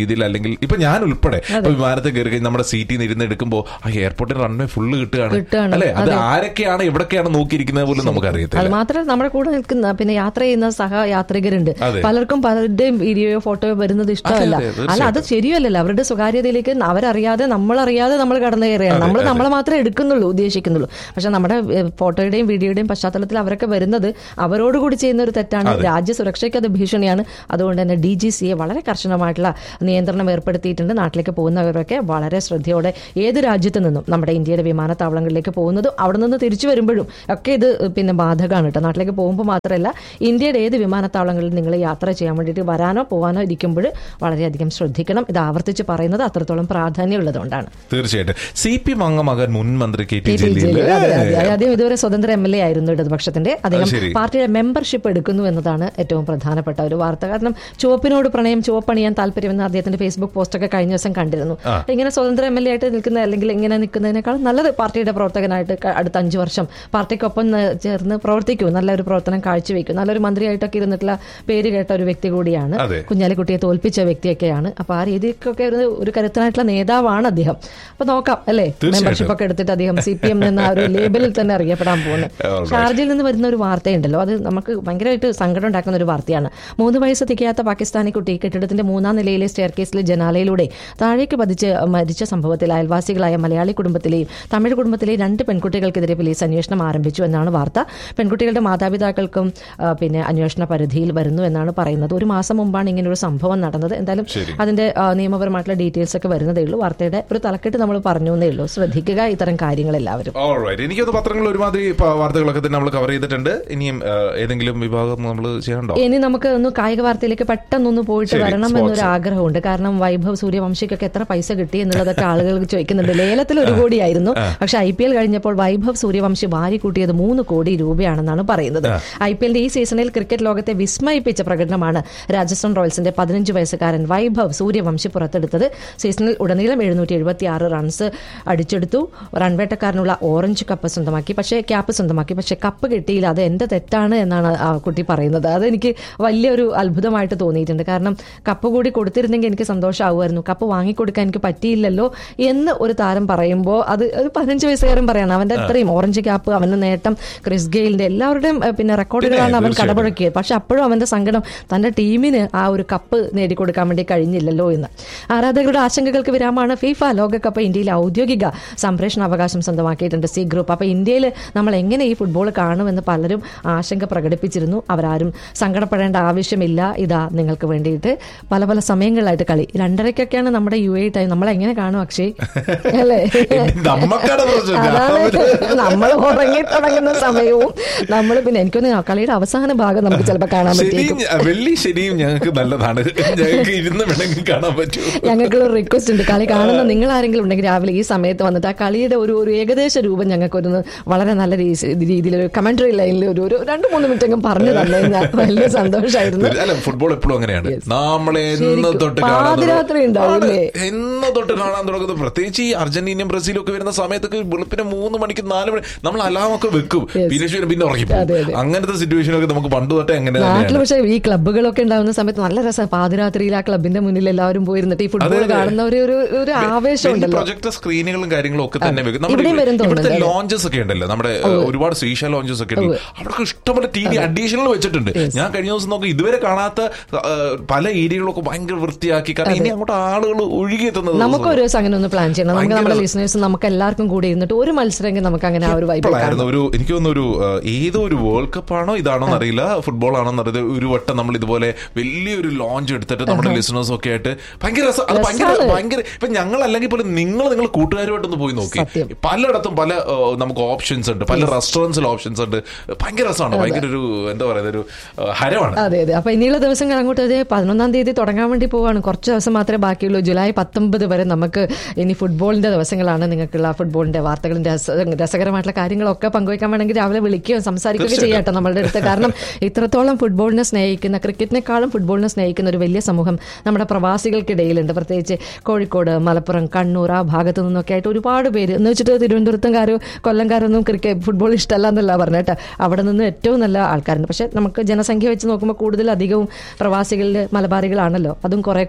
രീതിയിൽ അല്ലെങ്കിൽ ഇപ്പൊ ഞാൻ ഉൾപ്പെടെ ഇപ്പൊ വിമാനത്തിൽ കയറി കഴിഞ്ഞ് നമ്മുടെ സീറ്റിൽ നിന്ന് ഇരുന്ന് എടുക്കുമ്പോൾ ആ എയർപോർട്ടിൽ റൺവേ ഫുള്ള് കിട്ടുകയാണ് കിട്ടുകയാണ്. അല്ലെ അത് ആരൊക്കെയാണ് എവിടൊക്കെയാണ് നോക്കിയിരിക്കുന്നത് പോലും നമുക്ക് അത് അറിയത്തില്ല മാത്രമല്ല നമ്മുടെ കൂടെ നിൽക്കുന്ന പിന്നെ യാത്ര ചെയ്യുന്ന സഹ യാത്രികരുണ്ട് അതെ. പലർക്കും പലരുടെയും വീഡിയോയോ ഫോട്ടോയോ വരുന്നത് ഇഷ്ടമല്ല അതെ, തീർച്ചയായിട്ടും. അല്ല അത് ശരിയല്ലല്ലോ അവരുടെ സ്വകാര്യതയിലേക്ക് അവരറിയാതെ നമ്മളറിയാതെ നമ്മൾ കടന്നു കയറുകയാണ് നമ്മൾ നമ്മളെ മാത്രമേ എടുക്കുന്നുള്ളൂ ഉദ്ദേശിക്കുന്നുള്ളൂ പക്ഷെ നമ്മുടെ ഏഹ്, ഫോട്ടോയുടെയും വീഡിയോയുടെയും പശ്ചാത്തലത്തിൽ അവരൊക്കെ വരുന്നത് അവരോടുകൂടി ചെയ്യുന്ന ഒരു തെറ്റാണ് രാജ്യ സുരക്ഷയ്ക്ക് അത് ഭീഷണിയാണ് അതുകൊണ്ട് തന്നെ ഡി ജി സിയെ വളരെ കർശനമായിട്ടുള്ള നിയന്ത്രണം ഏർപ്പെടുത്തിയിട്ടുണ്ട് നാട്ടിലേക്ക് പോകുന്നവരൊക്കെ വളരെ ശ്രദ്ധയോടെ ഏത് രാജ്യത്ത് നിന്നും നമ്മുടെ ഇന്ത്യയുടെ വിമാനത്താവളങ്ങളിലേക്ക് പോകുന്നതും അവിടെ നിന്ന് തിരിച്ചു വരുമ്പോഴും ഒക്കെ ഇത് പിന്നെ ബാധകമാണ് കേട്ടോ നാട്ടിലേക്ക് പോകുമ്പോൾ മാത്രമല്ല ഇന്ത്യയുടെ ഏത് വിമാനത്താവളങ്ങളിൽ നിങ്ങൾ യാത്ര ചെയ്യാൻ വേണ്ടിയിട്ട് വരാനോ പോകാനോ ഇരിക്കുമ്പോൾ വളരെയധികം ശ്രദ്ധിക്കണം ഇത് ആവർത്തിച്ച് പറയുന്നത് അത്രത്തോളം പ്രാധാന്യമുള്ളതുകൊണ്ടാണ് തീർച്ചയായിട്ടും സി പി മങ്ങ മകൻ മുൻ മന്ത്രി K T T. T. Jaleel Jaleel. അതെ, അതെ. അദ്ദേഹം ഇതുവരെ സ്വതന്ത്ര എം എൽ എ ആയിരുന്നു ഇടതുപക്ഷത്തിന്റെ അദ്ദേഹം ശരി. പാർട്ടിയുടെ മെമ്പർഷിപ്പ് എടുക്കുന്നു എന്നതാണ് ഏറ്റവും പ്രധാനപ്പെട്ട ഒരു വാർത്ത കാരണം ചുവപ്പിനോട് പ്രണയം ചുവപ്പണിയാൻ താല്പര്യമെന്ന് അദ്ദേഹത്തിന്റെ ഫേസ്ബുക്ക് പോസ്റ്റൊക്കെ കഴിഞ്ഞ ദിവസം കണ്ടിരുന്നു ഇങ്ങനെ സ്വതന്ത്ര എം എൽ എ ആയിട്ട് നിൽക്കുന്ന അല്ലെങ്കിൽ ഇങ്ങനെ നിൽക്കുന്നതിനേക്കാൾ നല്ലത് പാർട്ടിയുടെ പ്രവർത്തകനായിട്ട് ക- അടുത്ത അഞ്ചു വർഷം പാർട്ടിക്കൊപ്പം ന- ചേർന്ന് പ്രവർത്തിക്കൂ നല്ലൊരു പ്രവർത്തനം കാഴ്ചവെക്കും നല്ലൊരു മന്ത്രിയായിട്ടൊക്കെ ഇരുന്നിട്ടുള്ള പേര് കേട്ട ഒരു വ്യക്തി കൂടിയാണ് അതെ. കുഞ്ഞാലിക്കുട്ടിയെ തോൽപ്പിച്ച വ്യക്തിയൊക്കെയാണ് അപ്പൊ ആ രീതിക്കൊക്കെ ഒരു ഒരു കരുത്തനായിട്ടുള്ള നേതാവാണ് അദ്ദേഹം അപ്പൊ നോക്കാം അല്ലേ തീർച്ചയായിട്ടും. മെമ്പർഷിപ്പ് ഒക്കെ എടുത്തിട്ട് അദ്ദേഹം സി പി എം എന്ന ആ ഒരു ലേബലിൽ തന്നെ അറിയപ്പെടാൻ പോകുന്നത് Alright. ഷാർജയിൽ നിന്ന് വരുന്ന ഒരു വാർത്തയുണ്ടല്ലോ അത് നമുക്ക് ഭയങ്കരമായിട്ട് സങ്കടം ഉണ്ടാക്കുന്ന ഒരു വാർത്തയാണ് മൂന്ന് വയസ്സ് തികയാത്ത പാകിസ്ഥാനി കുട്ടി കെട്ടിടത്തിന്റെ മൂന്നാം നിലയിലെ സ്റ്റെയർ കേസിലെ ജനാലയിലൂടെ താഴേക്ക് പതിച്ച് മരിച്ച സംഭവത്തിൽ അയൽവാസികളായ മലയാളി കുടുംബത്തിലെയും തമിഴ് കുടുംബത്തിലെയും രണ്ട് പെൺകുട്ടികൾക്കെതിരെ പോലീസ് അന്വേഷണം ആരംഭിച്ചു എന്നാണ് വാർത്ത പെൺകുട്ടികളുടെ മാതാപിതാക്കൾക്കും ആ, പിന്നെ അന്വേഷണ പരിധിയിൽ വരുന്നു എന്നാണ് പറയുന്നത് ഒരു മാസം മുമ്പാണ് ഇങ്ങനെ ഒരു സംഭവം നടന്നത് എന്തായാലും ശരി. അതിന്റെ ആ, നിയമപരമായിട്ടുള്ള ഡീറ്റെയിൽസ് ഒക്കെ വരുന്നതേ ഉള്ളൂ വാർത്തയുടെ ഒരു തലക്കെട്ട് നമ്മൾ പറഞ്ഞു എന്നേ ഉള്ളൂ ശ്രദ്ധിക്കുക ഇത്തരം കാര്യങ്ങൾ എല്ലാവരും ഓൾറൈറ്റ് എനിക്കൊന്ന് പത്രങ്ങളിൽ ഒരുമാതിരി പ- വാർത്തകളൊക്കെ തന്നെ നമ്മൾ കവർ ചെയ്തിട്ടുണ്ട് ഇനിയും ആ, ഏതെങ്കിലും വിഭാഗം നമ്മൾ ചെയ്യണ്ടോ ഇനി നമുക്ക് ഒന്ന് കായിക വാർത്തയിലേക്ക് പെട്ടെന്നൊന്ന് പോയിട്ട് ശരി, വരണം sports. എന്നൊരു ആഗ്രഹമുണ്ട് കാരണം വൈഭവ് സൂര്യവംശിക്കൊക്കെ എത്ര പൈസ കിട്ടി എന്നുള്ളതൊക്കെ ആളുകൾ ചോദിക്കുന്നുണ്ട് ലേലത്തിൽ ഒരു കോടിയായിരുന്നു പക്ഷെ ഐ പി എൽ കഴിഞ്ഞപ്പോൾ വൈഭവ് സൂര്യവംശി വാരി കൂട്ടിയത് മൂന്ന് കോടി രൂപയാണെന്നാണ് പറയുന്നത് ഐ പി എല്ലിന്റെ ഈ സീസണിൽ ക്രിക്കറ്റ് ലോകത്തെ വിസ്മയിപ്പിച്ച പ്രകടനമാണ് രാജസ്ഥാൻ റോയൽസിന്റെ പതിനഞ്ച് വയസ്സുകാരൻ വൈഭവ് സൂര്യവംശി പുറത്തെടുത്തത് സീസണിൽ ഉടനീളം എഴുന്നൂറ്റി എഴുപത്തി ആറ് റൺസ് അടിച്ചെടുത്തു റൺവേട്ടക്കാരനുള്ള ഓറഞ്ച് കപ്പ് സ്വന്തമാക്കി പക്ഷേ ക്യാപ്പ് സ്വന്തമാക്കി പക്ഷേ കപ്പ് കിട്ടിയില്ല അത് എന്റെ തെറ്റാണ് എന്നാണ് ആ കുട്ടി പറയുന്നത് അതെനിക്ക് വലിയൊരു അത്ഭുതമായിട്ട് തോന്നിയിട്ടുണ്ട് കാരണം കപ്പ് കൂടി കൊടുത്തിരുന്നെങ്കിൽ എനിക്ക് സന്തോഷമാവുമായിരുന്നു കപ്പ് വാങ്ങിക്കൊടുക്കാൻ എനിക്ക് പറ്റിയില്ലല്ലോ എന്ന് ഒരു താരം പറയുമ്പോൾ അത് ഒരു പതിനഞ്ച് വയസ്സുകാരൻ പറയണം അവന്റെ അത്രയും ഓറഞ്ച് ക്യാപ്പ് അവന്റെ നേട്ടം ക്രിസ് ഗെയിലിന്റെ എല്ലാവരുടെയും ഏഹ്, പിന്നെ റെക്കോർഡുകളാണ് അവൻ തീർച്ചയായിട്ടും. കടപുഴക്കിയത് പക്ഷെ അപ്പോഴും അവന്റെ സങ്കടം തന്റെ ടീമിന് ആ ഒരു കപ്പ് നേടിക്കൊടുക്കാൻ വേണ്ടി കഴിഞ്ഞില്ലല്ലോ എന്ന് ആരാധകരുടെ ആശങ്കകൾക്ക് വിരാമാണ് ഫിഫ ലോകകപ്പ് ഇന്ത്യയിൽ ഔദ്യോഗിക സംപ്രേഷണ അവകാശം സ്വന്തമാക്കിയിട്ടുണ്ട് സി ഗ്രൂപ്പ് അപ്പൊ ഇന്ത്യയിൽ നമ്മൾ എങ്ങനെ ഈ ഫുട്ബോൾ കാണുമെന്ന് പലരും ആശങ്ക പ്രകടിപ്പിച്ചിരുന്നു അവരാരും സങ്കടപ്പെടേണ്ട ആവശ്യമില്ല ഇതാ നിങ്ങൾക്ക് വേണ്ടിയിട്ട് പല പല സമയങ്ങളിലായിട്ട് കളി രണ്ടരയ്ക്കൊക്കെയാണ് നമ്മുടെ യു എ ടൈം നമ്മൾ എങ്ങനെ കാണും അക്ഷയ് അല്ലേ നമ്മക്കാണ് പ്രശ്നം അതാണ് നമ്മൾ ഉറങ്ങി തുടങ്ങുന്ന സമയവും നമ്മൾ പിന്നെ എനിക്കൊന്ന് കളിയുടെ അവസാന ഭാഗം നമുക്ക് ചിലപ്പോൾ കാണാൻ ശനിയും പറ്റിയേക്കും ഞ- വെള്ളി ശനിയും ഞങ്ങൾക്ക് നല്ലതാണ് ഞങ്ങൾക്ക് ഇരുന്ന് വേണമെങ്കിൽ കാണാൻ പറ്റൂ ഞങ്ങൾക്കുള്ള റിക്വസ്റ്റ് ഉണ്ട് കളി കാണുന്ന നിങ്ങൾ ആരെങ്കിലും ഉണ്ടെങ്കിൽ രാവിലെ ഈ സമയത്ത് വന്നിട്ട് ആ കളിയുടെ ഒരു ഒരു ഏകദേശ രൂപം ഞങ്ങൾക്ക് ഒരു വളരെ നല്ല രീതിയിൽ ഒരു കമന്ററി ലൈനിൽ ഒരു ഒരു രണ്ട് മൂന്ന് മിനിറ്റ് അങ്ങ് പറഞ്ഞു തന്നെ ഞാൻ വലിയ സന്തോഷമായിരുന്നു അല്ല ഫുട്ബോൾ എപ്പോഴും അങ്ങനെയാണ് നമ്മൾ എന്ന് ശരിക്കും. തൊട്ട് കാണാൻ പാതിരാത്രി തുടങ്ങും. ഉണ്ടാവില്ലേ? ആണ്. എന്ന് തൊട്ട് കാണാൻ തുടങ്ങുന്നത് പ്രത്യേകിച്ച് ഈ അർജന്റീനയും ബ്രസീലും ഒക്കെ വരുന്ന സമയത്തൊക്കെ വെളുപ്പിന് മൂന്ന് മണിക്ക് നാല് മണി നമ്മൾ അലാമൊക്കെ വെക്കും Yes. പിന്നെ ശരി, പിന്നെ ഉറങ്ങി അതെ, അതെ. അങ്ങനത്തെ സിറ്റുവേഷൻ ഒക്കെ നമുക്ക് പണ്ട് തൊട്ടേ അങ്ങനെ നാട്ടിൽ തന്നെയാണ് പക്ഷേ ഈ ക്ലബ്ബുകളൊക്കെ ഉണ്ടാകുന്ന സമയത്ത് നല്ല രസം പാതിരാത്രിയിൽ ആ ക്ലബിന്റെ മുന്നിൽ എല്ലാവരും പോയിരുന്നിട്ട് ഈ അതെ, ഫുട്ബോൾ അതെ. കാണുന്ന ഒരു ഒരു ഒരു ആവേശം ഉണ്ടല്ലോ പ്രൊജക്ടർ സ്ക്രീനുകളും കാര്യങ്ങളും ഒക്കെ തന്നെ വെക്കും നമ്മുടെ ഇവിടെയും വരും ഇവിടുത്തെ തോന്നുന്നുണ്ട്, ലോഞ്ചസ് ഒക്കെ ഉണ്ടല്ലോ നമ്മുടെ ഏഹ്, ഒരുപാട് ശ്രീശ ലോഞ്ചസ് ഒക്കെ ഉണ്ട് അവിടെ ഇഷ്ടംപോലെ ടി വി അഡീഷണൽ വെച്ചിട്ടുണ്ട് ഞാൻ കഴിഞ്ഞ ദിവസം നോക്കി ഇതുവരെ കാണാത്ത ഏഹ്, പല ഏരിയകളൊക്കെ ഭയങ്കര വൃത്തിയാക്കി കാരണം ഇനി അങ്ങോട്ട് ആളുകൾ ഒഴുകി എത്തുന്നത് നമുക്ക് ഒരു ദിവസം അങ്ങനെ ഒന്ന് പ്ലാൻ ചെയ്യണം നമുക്ക് നമ്മുടെ ഭയങ്കര- ലിസണേഴ്സ് നമുക്ക് എല്ലാവർക്കും കൂടി ഇരുന്നിട്ട് ഒരു മത്സരമെങ്കിൽ നമുക്ക് അങ്ങനെ ആ ഒരു വൈബ് ഇപ്പോഴായിരുന്നു ഒരു എനിക്ക് തോന്നുന്നു ഒരു ഏഹ്, ഏതോ ഒരു വേൾഡ് കപ്പ് ആണോ ഇതാണോ എന്നറിയില്ല ഫുട്ബോൾ ആണോ എന്നറിയത് ഒരു വട്ടം നമ്മൾ ഇതുപോലെ വലിയൊരു ലോഞ്ച് എടുത്തിട്ട് നമ്മുടെ ലിസണേഴ്സ് ഒക്കെ ആയിട്ട് ഭയങ്കര രസം അത് ഭയങ്കര രസാണ്. ഭയങ്കര ഇപ്പൊ ഞങ്ങൾ അല്ലെങ്കിൽ പോലും നിങ്ങൾ നിങ്ങൾ കൂട്ടുകാരുമായിട്ടൊന്ന് പോയി നോക്കി സത്യം. പലയിടത്തും പല ഏഹ്, നമുക്ക് ഓപ്ഷൻസ് ഉണ്ട് പല റെസ്റ്റോറൻറ്റ്സിൽ ഓപ്ഷൻസ് ഉണ്ട് ഭയങ്കര രസമാണ് ഭയങ്കര ഒരു എന്താ പറയുന്നത് ഒരു ഏഹ്, ഹരമാണ് അതെ അതെ അപ്പൊ ഇനിയുള്ള ദിവസങ്ങൾ അങ്ങോട്ട് അതെ പതിനൊന്നാം തീയതി തുടങ്ങാൻ വേണ്ടി പോവാണ് കുറച്ച് ദിവസം മാത്രമേ ബാക്കിയുള്ളൂ ജൂലൈ പത്തൊമ്പത് വരെ നമുക്ക് ഇനി ഫുട്ബോളിന്റെ ദിവസങ്ങളാണ് നിങ്ങൾക്കുള്ള ഫുട്ബോളിന്റെ വാർത്തകളും രസ- രസകരമായിട്ടുള്ള കാര്യങ്ങളൊക്കെ പങ്കുവയ്ക്കാൻ വേണമെങ്കിൽ രാവിലെ വിളിക്കുകയോ സംസാരിക്കുകയോ ചെയ്യട്ടെ നമ്മളുടെ അടുത്ത് കാരണം ഇത്രത്തോളം ഫുട്ബോളിനെ സ്നേഹിക്കുന്ന ക്രിക്കറ്റിനെക്കാളും ഫുട്ബോളിനെ സ്നേഹിക്കുന്ന ഒരു വലിയ സമൂഹം നമ്മുടെ പ്രവാസികൾക്കിടയിലുണ്ട് പ്രത്യേകിച്ച് കോഴിക്കോട് മലപ്പുറം കണ്ണൂർ ആ ഭാഗത്തു നിന്നൊക്കെ ആയിട്ട് ഒരുപാട് പേര് എന്ന് വെച്ചിട്ട് തിരുവനന്തപുരത്തുംകാരോ കൊല്ലംകാരൊന്നും ക്രിക്കറ്റ് ഫുട്ബോൾ ഇഷ്ടമല്ല എന്നല്ല പറഞ്ഞേട്ടാ അവിടെ നിന്ന് ഏറ്റവും നല്ല ആൾക്കാരുണ്ട് പക്ഷെ നമുക്ക് ജനസംഖ്യ വെച്ച് നോക്കുമ്പോൾ കൂടുതൽ അധികവും പ്രവാസികളിൽ മലബാറികളാണല്ലോ അതും കുറെ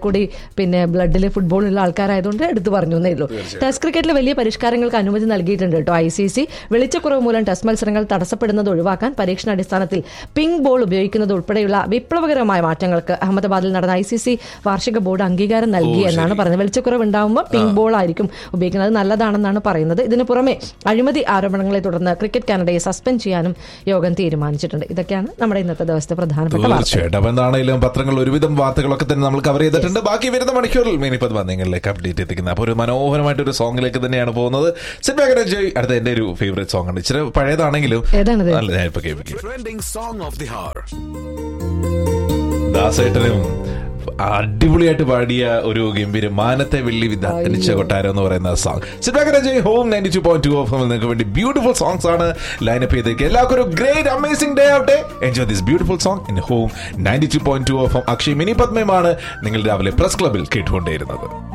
കൂടി പിന്നെ ബ്ലഡിൽ ഫുട്ബോളുള്ള ആൾക്കാരായതുകൊണ്ട് എടുത്തു പറഞ്ഞു എന്നേ ഉള്ളൂ ടെസ്റ്റ് ക്രിക്കറ്റിൽ വലിയ പരിഷ്കാരങ്ങൾക്ക് അനുമതി നൽകിയിട്ടുണ്ട് കേട്ടോ ഐ സി സി വെളിച്ചക്കുറവ് മൂലം ടെസ്റ്റ് മത്സരങ്ങൾ തടസ്സപ്പെടുന്നത് ഒഴിവാക്കാൻ പരീക്ഷണാടിസ്ഥാനത്തിൽ പിങ്ക് ബോൾ ഉപയോഗിക്കുന്നത് ഉൾപ്പെടെയുള്ള വിപ്ലവകരമായ മാറ്റങ്ങൾക്ക് അഹമ്മദാബാദിൽ നടന്ന ഐ സി സി വാർഷിക ബോർഡ് അംഗീകാരം നൽകി എന്നാണ് പറയുന്നത് വെളിച്ചക്കുറവ് ഉണ്ടാകുമ്പോൾ പിങ്ക് ബോൾ ആയിരിക്കും ഉപയോഗിക്കുന്നത് അത് നല്ലതാണെന്നാണ് പറയുന്നത് ഇതിന് പുറമെ അഴിമതി ആരോപണങ്ങളെ തുടർന്ന് ക്രിക്കറ്റ് കാനഡയെ സസ്പെൻഡ് ചെയ്യാനും യോഗം തീരുമാനിച്ചിട്ടുണ്ട് ഇതൊക്കെയാണ് നമ്മുടെ ഇന്നത്തെ ദിവസത്തെ പ്രധാനപ്പെട്ട വാർത്ത തീർച്ചയായിട്ടും അപ്പൊ എന്താണെങ്കിലും പത്രങ്ങൾ ഒരുവിധം വാർത്തകളൊക്കെ തന്നെ നമ്മൾ കവർ ചെയ്തിട്ടുണ്ട് ബാക്കി വരുന്ന മണിക്കൂറിൽ മിനിപ്പത് നിങ്ങളിലേക്ക് അപ്ഡേറ്റ് എത്തിക്കുന്നത് അപ്പോൾ ഒരു മനോഹരമായിട്ട് ഒരു സോങ്ങിലേക്ക് തന്നെയാണ് പോകുന്നത് സിറ്റ് ബാക്ക് എൻജോയ് അടുത്ത എന്റെ ഒരു ഫേവറേറ്റ് സോങ് ആണ് ഇച്ചിരി പഴയതാണെങ്കിലും ഏതാണിത്? നല്ല ഞാൻ ഇപ്പൊ കേൾപ്പിക്കും Trending song of the hour. ദാസേട്ടനും അടിപൊളിയായിട്ട് പാടിയ ഒരു ഗംഭീരം മാനത്തെ വെള്ളി വിദ്യാർത്ഥിനിച്ച കൊട്ടാരം എന്ന് പറയുന്ന song sit home ninety two point two off നിങ്ങൾക്ക് വേണ്ടി ബ്യൂട്ടിഫുൾ സോങ്സ് ആണ് ലൈനപ്പ് ചെയ്തേക്ക് എല്ലാവർക്കും ഒരു ഗ്രേറ്റ് അമേസിംഗ് ഡേ ആവട്ടെ enjoy this beautiful song in home ninety two point two off Akshay Mini പത്മയുമാണ് നിങ്ങൾ രാവിലെ പ്രസ് ക്ലബിൽ കേട്ടുകൊണ്ടേയിരുന്നത്